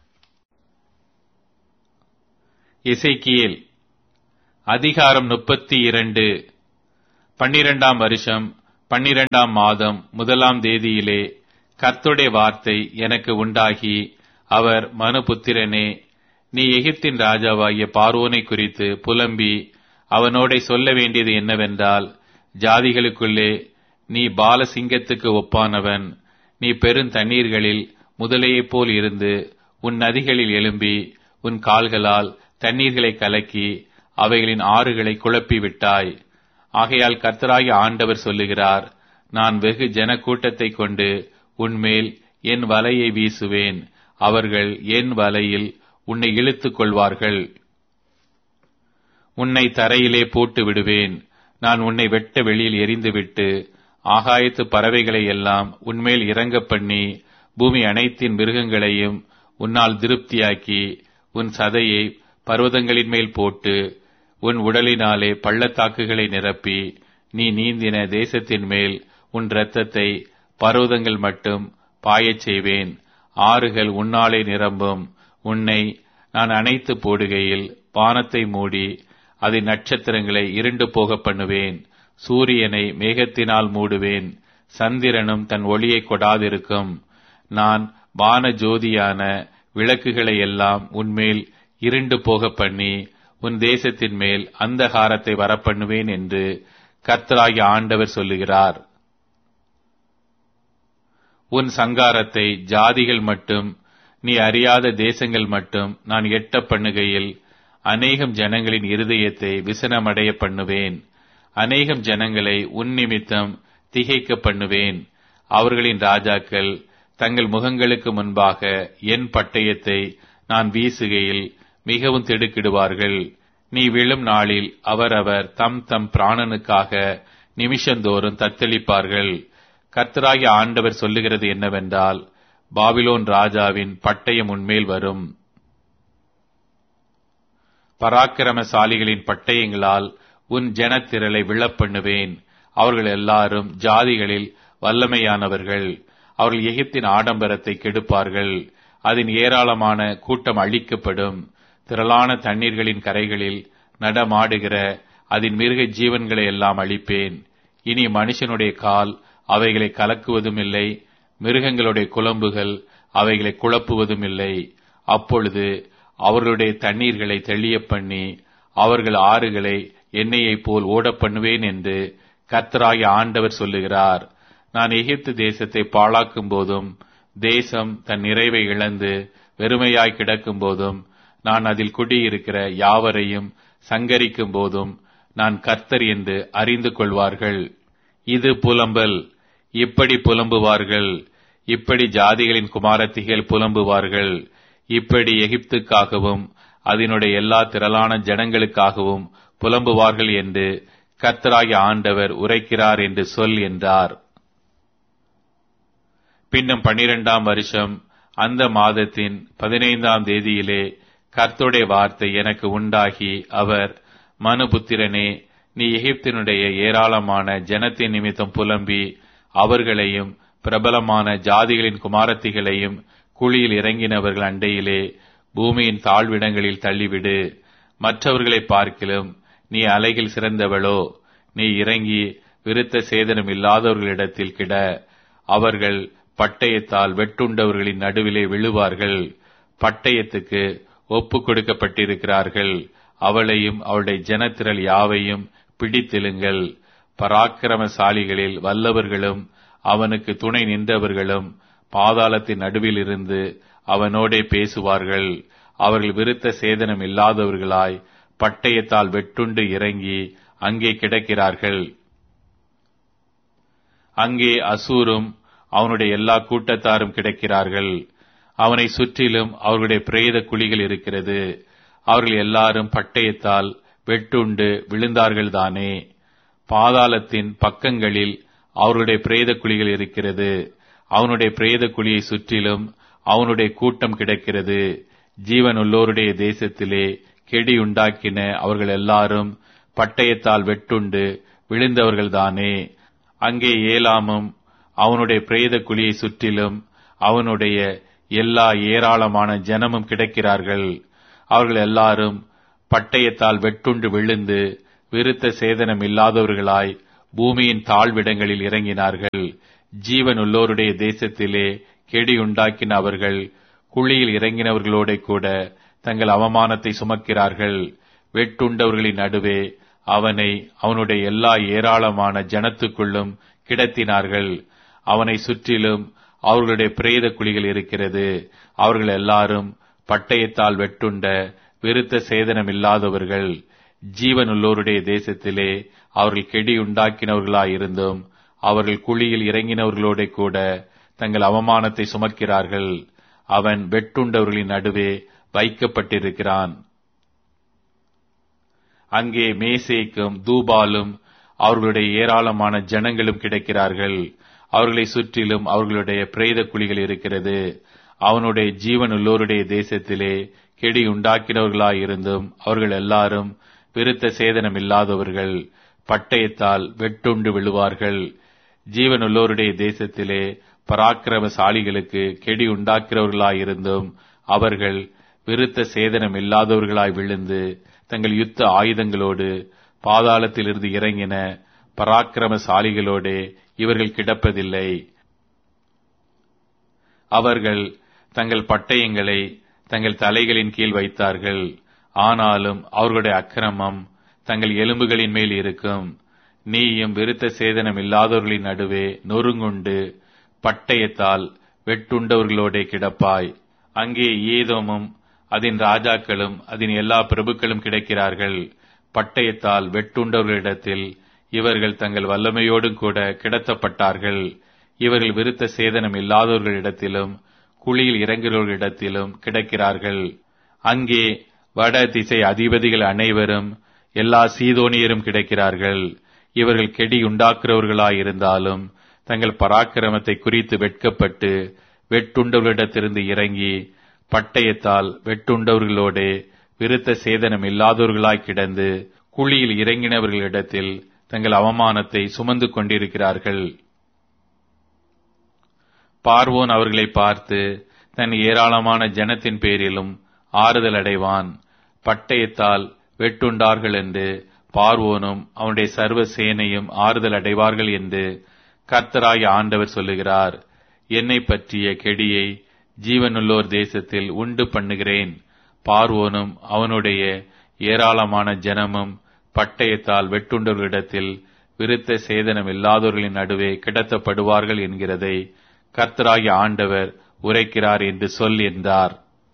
இசைக்கியேல் அதிகாரம் முப்பத்தி இரண்டு பன்னிரெண்டாம் வருஷம் பன்னிரெண்டாம் மாதம் முதலாம் தேதியிலே கர்த்தருடைய வார்த்தை எனக்கு உண்டாகி அவர் மனுபுத்திரனே நீ எகிப்தின் ராஜாவாகிய பார்வோனை குறித்து புலம்பி அவனோடே சொல்ல வேண்டியது என்னவென்றால் ஜாதிகளுக்குள்ளே நீ பாலசிங்கத்துக்கு ஒப்பானவன் நீ பெருந்தண்ணீர்களில் முதலையைப் போல் இருந்து உன் நதிகளில் எழும்பி உன் கால்களால் தண்ணீர்களை கலக்கி அவைகளின் ஆறுகளை குழப்பி விட்டாய் ஆகையால் கர்த்தராகிய ஆண்டவர் சொல்லுகிறார் நான் வெகு ஜன கூட்டத்தைக் கொண்டு உன்மேல் என் வலையை வீசுவேன் அவர்கள் என் வலையில் உன்னை இழுத்துக் கொள்வார்கள் உன்னை தரையிலே போட்டு விடுவேன் நான் உன்னை வெட்ட வெளியில் எரிந்துவிட்டு ஆகாயத்து பறவைகளை எல்லாம் உன்மேல் இறங்க பண்ணி பூமி அனைத்தின் மிருகங்களையும் உன்னால் திருப்தியாக்கி உன் சதையை பர்வதங்களின் மேல் போட்டு உன் உடலினாலே பள்ளத்தாக்குகளை நிரப்பி நீ நீந்தின தேசத்தின் மேல் உன் இரத்தத்தை பர்வதங்கள் மட்டும் பாயச் செய்வேன் ஆறுகள் உன்னாலே நிரம்பும் உன்னை நான் அணைத்து போடுகையில் வானத்தை மூடி அதன் நட்சத்திரங்களை இருண்டு போக பண்ணுவேன் சூரியனை மேகத்தினால் மூடுவேன் சந்திரனும் தன் ஒளியை கொடாதிருக்கும் நான் வான ஜோதியான விளக்குகளை எல்லாம் உன்மேல் இருண்டு போக பண்ணி உன் தேசத்தின் மேல் அந்தகாரத்தை வரப்பண்ணுவேன் என்று கர்த்தராகிய ஆண்டவர் சொல்லுகிறார் உன் சங்காரத்தை ஜாதிகள் மட்டும் நீ அறியாத தேசங்கள் மட்டும் நான் எட்ட பண்ணுகையில் அநேகம் ஜனங்களின் இருதயத்தை விசனமடைய பண்ணுவேன் அநேகம் ஜனங்களை உன் நிமித்தம் திகைக்க பண்ணுவேன் அவர்களின் ராஜாக்கள் தங்கள் முகங்களுக்கு முன்பாக என் பட்டயத்தை நான் வீசுகையில் மிகவும் திடுக்கிடுவார்கள் நீ விழும் நாளில் அவரவர் தம் தம் பிராணனுக்காக நிமிஷந்தோறும் தத்தளிப்பார்கள் கர்த்தராகிய ஆண்டவர் சொல்லுகிறது என்னவென்றால் பாபிலோன் ராஜாவின் பட்டயம் உன்மேல் வரும் பராக்கிரமசாலிகளின் பட்டயங்களால் உன் ஜனத்திரளை விழப்பண்ணுவேன் அவர்கள் எல்லாரும் ஜாதிகளில் வல்லமையானவர்கள் அவர்கள் எகிப்தின் ஆடம்பரத்தை கெடுப்பார்கள் அதன் ஏராளமான கூட்டம் அழிக்கப்படும் திரளான தண்ணீர்களின் கரைகளில் நடமாடுகிற அதன் மிருக ஜீவன்களை எல்லாம் அழிப்பேன் இனி மனுஷனுடைய கால் அவைகளை கலக்குவதும் இல்லை மிருகங்களுடைய குழம்புகள் அவைகளை குழப்புவதும் இல்லை அப்பொழுது அவர்களுடைய தண்ணீர்களை தெளிய பண்ணி அவர்கள் ஆறுகளை எண்ணெயைப் போல் ஓடப் பண்ணுவேன் என்று கர்த்தராகிய ஆண்டவர் சொல்லுகிறார் நான் எகிப்து தேசத்தை பாழாக்கும் போதும் தேசம் தன் நிறைவை இழந்து வெறுமையாய் கிடக்கும் போதும் நான் அதில் குடியிருக்கிற யாவரையும் சங்கரிக்கும் போதும் நான் கர்த்தர் என்று அறிந்து கொள்வார்கள் இது புலம்பல் இப்படி புலம்புவார்கள் இப்படி ஜாதிகளின் குமாரத்திகள் புலம்புவார்கள் இப்படி எகிப்துக்காகவும் அதனுடைய எல்லா திரளான ஜனங்களுக்காகவும் புலம்புவார்கள் என்று கர்த்தராகிய ஆண்டவர் உரைக்கிறார் என்று சொல் என்றார் பின்னும் பன்னிரெண்டாம் வருஷம் அந்த மாதத்தின் பதினைந்தாம் தேதியிலே கர்த்தருடைய வார்த்தை எனக்கு உண்டாகி அவர் மனுபுத்திரனே நீ எகிப்தினுடைய ஏராளமான ஜனத்தின் நிமித்தம் புலம்பி அவர்களையும் பிரபலமான ஜாதிகளின் குமாரத்திகளையும் குழியில் இறங்கினவர்கள் அண்டையிலே பூமியின் தாழ்விடங்களில் தள்ளிவிடு மற்றவர்களை பார்க்கிலும் நீ அலையில் சிறந்தவளோ நீ இறங்கி விருத்த சேதனம் இல்லாதவர்களிடத்தில் கிட அவர்கள் பட்டயத்தால் வெட்டுண்டவர்களின் நடுவிலே விழுவார்கள் பட்டயத்துக்கு ஒப்பு கொடுக்கப்பட்டிருக்கிறார்கள் அவளையும் அவளுடைய ஜனத்திரள் யாவையும் பிடித்தெழுங்கள் பராக்கிரமசாலிகளில் வல்லவர்களும் அவனுக்கு துணை நின்றவர்களும் பாதாளத்தின் நடுவில் இருந்து அவனோடே பேசுவார்கள் அவர்கள் விருத்த சேதனம் இல்லாதவர்களாய் பட்டயத்தால் வெட்டுண்டு இறங்கி அங்கே கிடக்கிறார்கள் அங்கே அசூரும் அவனுடைய எல்லா கூட்டத்தாரும் கிடக்கிறார்கள் அவனை சுற்றிலும் அவர்களுடைய பிரேத குழிகள் இருக்கிறது அவர்கள் எல்லாரும் பட்டயத்தால் வெட்டுண்டு விழுந்தார்கள் தானே பாதாளத்தின் பக்கங்களில் அவருடைய பிரேத குழிகள் இருக்கிறது அவனுடைய பிரேத குழியை சுற்றிலும் அவனுடைய கூட்டம் கிடக்கிறது ஜீவனுள்ளோருடைய தேசத்திலே கெடி உண்டாக்கின அவர்கள் எல்லாரும் பட்டயத்தால் வெட்டுண்டு விழுந்தவர்கள்தானே அங்கே ஏலாமும் அவனுடைய பிரேத குழியை சுற்றிலும் அவனுடைய எல்லா ஏராளமான ஜனமும் கிடக்கிறார்கள் அவர்கள் எல்லாரும் பட்டயத்தால் வெட்டுண்டு விழுந்து விருத்த சேதனம் இல்லாதவர்களாய் பூமியின் தாழ்விடங்களில் இறங்கினார்கள் ஜீவன் உள்ளோருடைய தேசத்திலே கெடி உண்டாக்கின அவர்கள் குழியில் இறங்கினவர்களோட கூட தங்கள் அவமானத்தை சுமக்கிறார்கள் வெட்டுண்டவர்களின் நடுவே அவனை அவனுடைய எல்லா ஏராளமான ஜனத்துக்குள்ளும் கிடத்தினார்கள் அவனை சுற்றிலும் அவர்களுடைய பிரேத குழிகள் இருக்கிறது அவர்கள் எல்லாரும் பட்டயத்தால் வெட்டுண்ட விருத்த சேதனம் இல்லாதவர்கள் ஜீவனுள்ளோருடைய தேசத்திலே அவர்கள் கெடி உண்டாக்கினவர்களாயிருந்தும் அவர்கள் குழியில் இறங்கினவர்களோட கூட தங்கள் அவமானத்தை சுமக்கிறார்கள் அவன் வெட்டுண்டவர்களின் நடுவே வைக்கப்பட்டிருக்கிறான் அங்கே மேசேக்கும் தூபாலும் அவர்களுடைய ஏராளமான ஜனங்களும் கிடைக்கிறார்கள் அவர்களை சுற்றிலும் அவர்களுடைய பிரேத குழிகள் இருக்கிறது அவனுடைய ஜீவன் உள்ளோருடைய தேசத்திலே கெடி உண்டாக்கினவர்களாயிருந்தும் அவர்கள் எல்லாரும் விருத்த சேதனம் இல்லாதவர்கள் பட்டயத்தால் வெட்டுண்டு விழுவார்கள் ஜீவனுள்ளோருடைய தேசத்திலே பராக்கிரமசாலிகளுக்கு கெடி உண்டாக்கிறவர்களாயிருந்தும் அவர்கள் விருத்த சேதனம் இல்லாதவர்களாய் விழுந்து தங்கள் யுத்த ஆயுதங்களோடு பாதாளத்திலிருந்து இறங்கின பராக்கிரமசாலிகளோடே இவர்கள் கிடப்பதில்லை அவர்கள் தங்கள் பட்டயங்களை தங்கள் தலைகளின் கீழ் வைத்தார்கள் ஆனாலும் அவர்களுடைய அக்கிரமம் தங்கள் எலும்புகளின் மேல் இருக்கும் நீயும் விருத்த சேதனம் இல்லாதவர்களின் நடுவே நொறுங்குண்டு பட்டயத்தால் வெட்டுண்டவர்களோடே கிடப்பாய் அங்கே ஏதோமும் அதன் ராஜாக்களும் அதன் எல்லா பிரபுக்களும் கிடைக்கிறார்கள் பட்டயத்தால் வெட்டுண்டவர்களிடத்தில் இவர்கள் தங்கள் வல்லமையோடும் கூட கிடத்தப்பட்டார்கள் இவர்கள் விருத்த சேதனம் இல்லாதவர்களிடத்திலும் குழியில் இறங்குகிறவர்களிடத்திலும் கிடக்கிறார்கள் அங்கே வட திசை அதிபதிகள் அனைவரும் எல்லா சீதோனியரும் கிடைக்கிறார்கள் இவர்கள் கெடி உண்டாக்குறவர்களாயிருந்தாலும் தங்கள் பராக்கிரமத்தை குறித்து வெட்கப்பட்டு வெட்டுண்டவர்களிடத்திலிருந்து இறங்கி பட்டயத்தால் வெட்டுண்டவர்களோடே விருத்த சேதனம் இல்லாதவர்களாய் கிடந்து குழியில் இறங்கினவர்களிடத்தில் தங்கள் அவமானத்தை சுமந்து கொண்டிருக்கிறார்கள் பார்வோன் அவர்களை பார்த்து தன் ஏராளமான ஜனத்தின் பேரிலும் ஆறுதல் அடைவான் பட்டயத்தால் வெட்டுண்டார்கள் என்று பார்வோனும் அவனுடைய சர்வ சேனையும் ஆறுதல் அடைவார்கள் என்று கர்த்தராய் ஆண்டவர் சொல்லுகிறார் என்னை பற்றிய கெடியை ஜீவனுள்ளோர் தேசத்தில் உண்டு பண்ணுகிறேன் பார்வோனும் அவனுடைய ஏராளமான ஜனமும் பட்டயத்தால் வெட்டுண்டவர்களிடத்தில் விருத்த சேதனம் இல்லாதவர்களின் நடுவே கிடத்தப்படுவார்கள் என்கிறதை கர்த்தராகிய ஆண்டவர் உரைக்கிறார் என்று சொல் என்றார்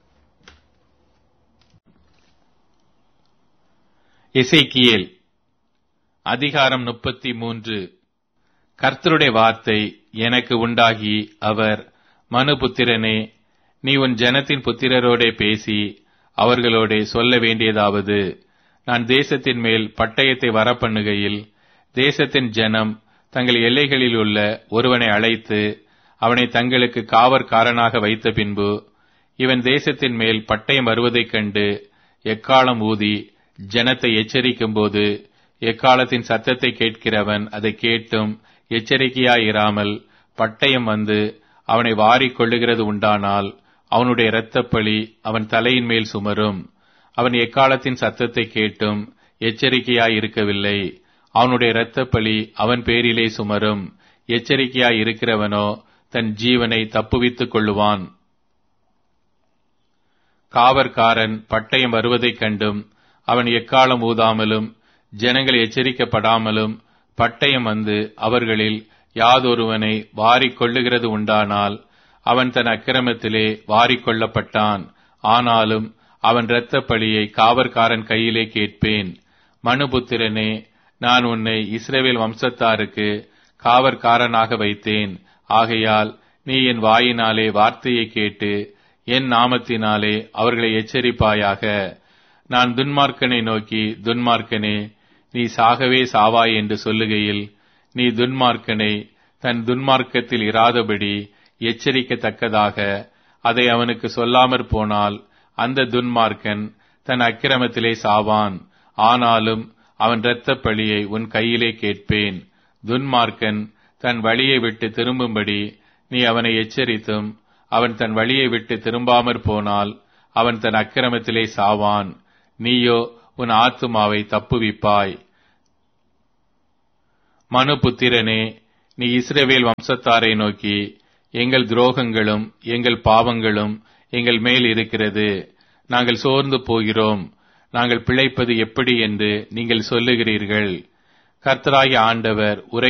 எசேக்கியேல் அதிகாரம் முப்பத்தி மூன்று கர்த்தருடைய வார்த்தை எனக்கு உண்டாகி அவர் மனுபுத்திரனே நீ உன் ஜனத்தின் புத்திரரோடே பேசி அவர்களோடே சொல்ல வேண்டியதாவது நான் தேசத்தின் மேல் பட்டயத்தை வரப்பண்ணுகையில் தேசத்தின் ஜனம் தங்கள் எல்லைகளில் உள்ள ஒருவனை அழைத்து அவனை தங்களுக்கு காவற்காரனாக வைத்த பின்பு இவன் தேசத்தின் மேல் பட்டயம் வருவதைக் கண்டு எக்காலம் ஊதி ஜனத்தை எச்சரிக்கும் போது எக்காலத்தின் சத்தத்தை கேட்கிறவன் அதை கேட்டும் எச்சரிக்கையாயிராமல் பட்டயம் வந்து அவனை வாரிக் கொள்ளுகிறது உண்டானால் அவனுடைய இரத்தப்பழி அவன் தலையின் மேல் சுமரும் அவன் எக்காலத்தின் சத்தத்தை கேட்டும் எச்சரிக்கையாயிருக்கவில்லை அவனுடைய இரத்தப்பழி அவன் பேரிலே சுமரும் எச்சரிக்கையாயிருக்கிறவனோ தன் ஜீவனை தப்புவித்துக் கொள்ளுவான் காவற்காரன் பட்டயம் வருவதைக் கண்டும் அவன் எக்காலம் ஊதாமலும் ஜனங்கள் எச்சரிக்கப்படாமலும் பட்டயம் வந்து அவர்களில் யாதொருவனை வாரிக் கொள்ளுகிறது உண்டானால் அவன் தன் அக்கிரமத்திலே வாரிக் கொள்ளப்பட்டான் ஆனாலும் அவன் இரத்த பழியை காவற்காரன் கையிலே கேட்பேன் மனுபுத்திரனே நான் உன்னை இஸ்ரேவேல் வம்சத்தாருக்கு காவற்காரனாக வைத்தேன் ஆகையால் நீ என் வாயினாலே வார்த்தையை கேட்டு என் நாமத்தினாலே அவர்களை எச்சரிப்பாயாக நான் துன்மார்க்கனை நோக்கி துன்மார்க்கனே நீ சாகவே சாவாய் என்று சொல்லுகையில் நீ துன்மார்க்கனை தன் துன்மார்க்கத்தில் இராதபடி எச்சரிக்கத்தக்கதாக அதை அவனுக்கு சொல்லாமற் போனால் அந்த துன்மார்க்கன் தன் அக்கிரமத்திலே சாவான் ஆனாலும் அவன் இரத்தப் பழியை உன் கையிலே கேட்பேன் துன்மார்க்கன் தன் வழியை விட்டு திரும்பும்படி நீ அவனை எச்சரித்தும் அவன் தன் வழியை விட்டு திரும்பாமற் போனால் அவன் தன் அக்கிரமத்திலே சாவான் நீயோ உன் ஆத்துமாவை தப்புவிப்பாய் மனுபுத்திரனே நீ இஸ்ரவேல் வம்சத்தாரை நோக்கி எங்கள் துரோகங்களும் எங்கள் பாவங்களும் எங்கள் மேல் இருக்கிறது நாங்கள் சோர்ந்து போகிறோம் நாங்கள் பிழைப்பது எப்படி என்று நீங்கள் சொல்லுகிறீர்கள் கர்த்தராகிய ஆண்டவர் உரை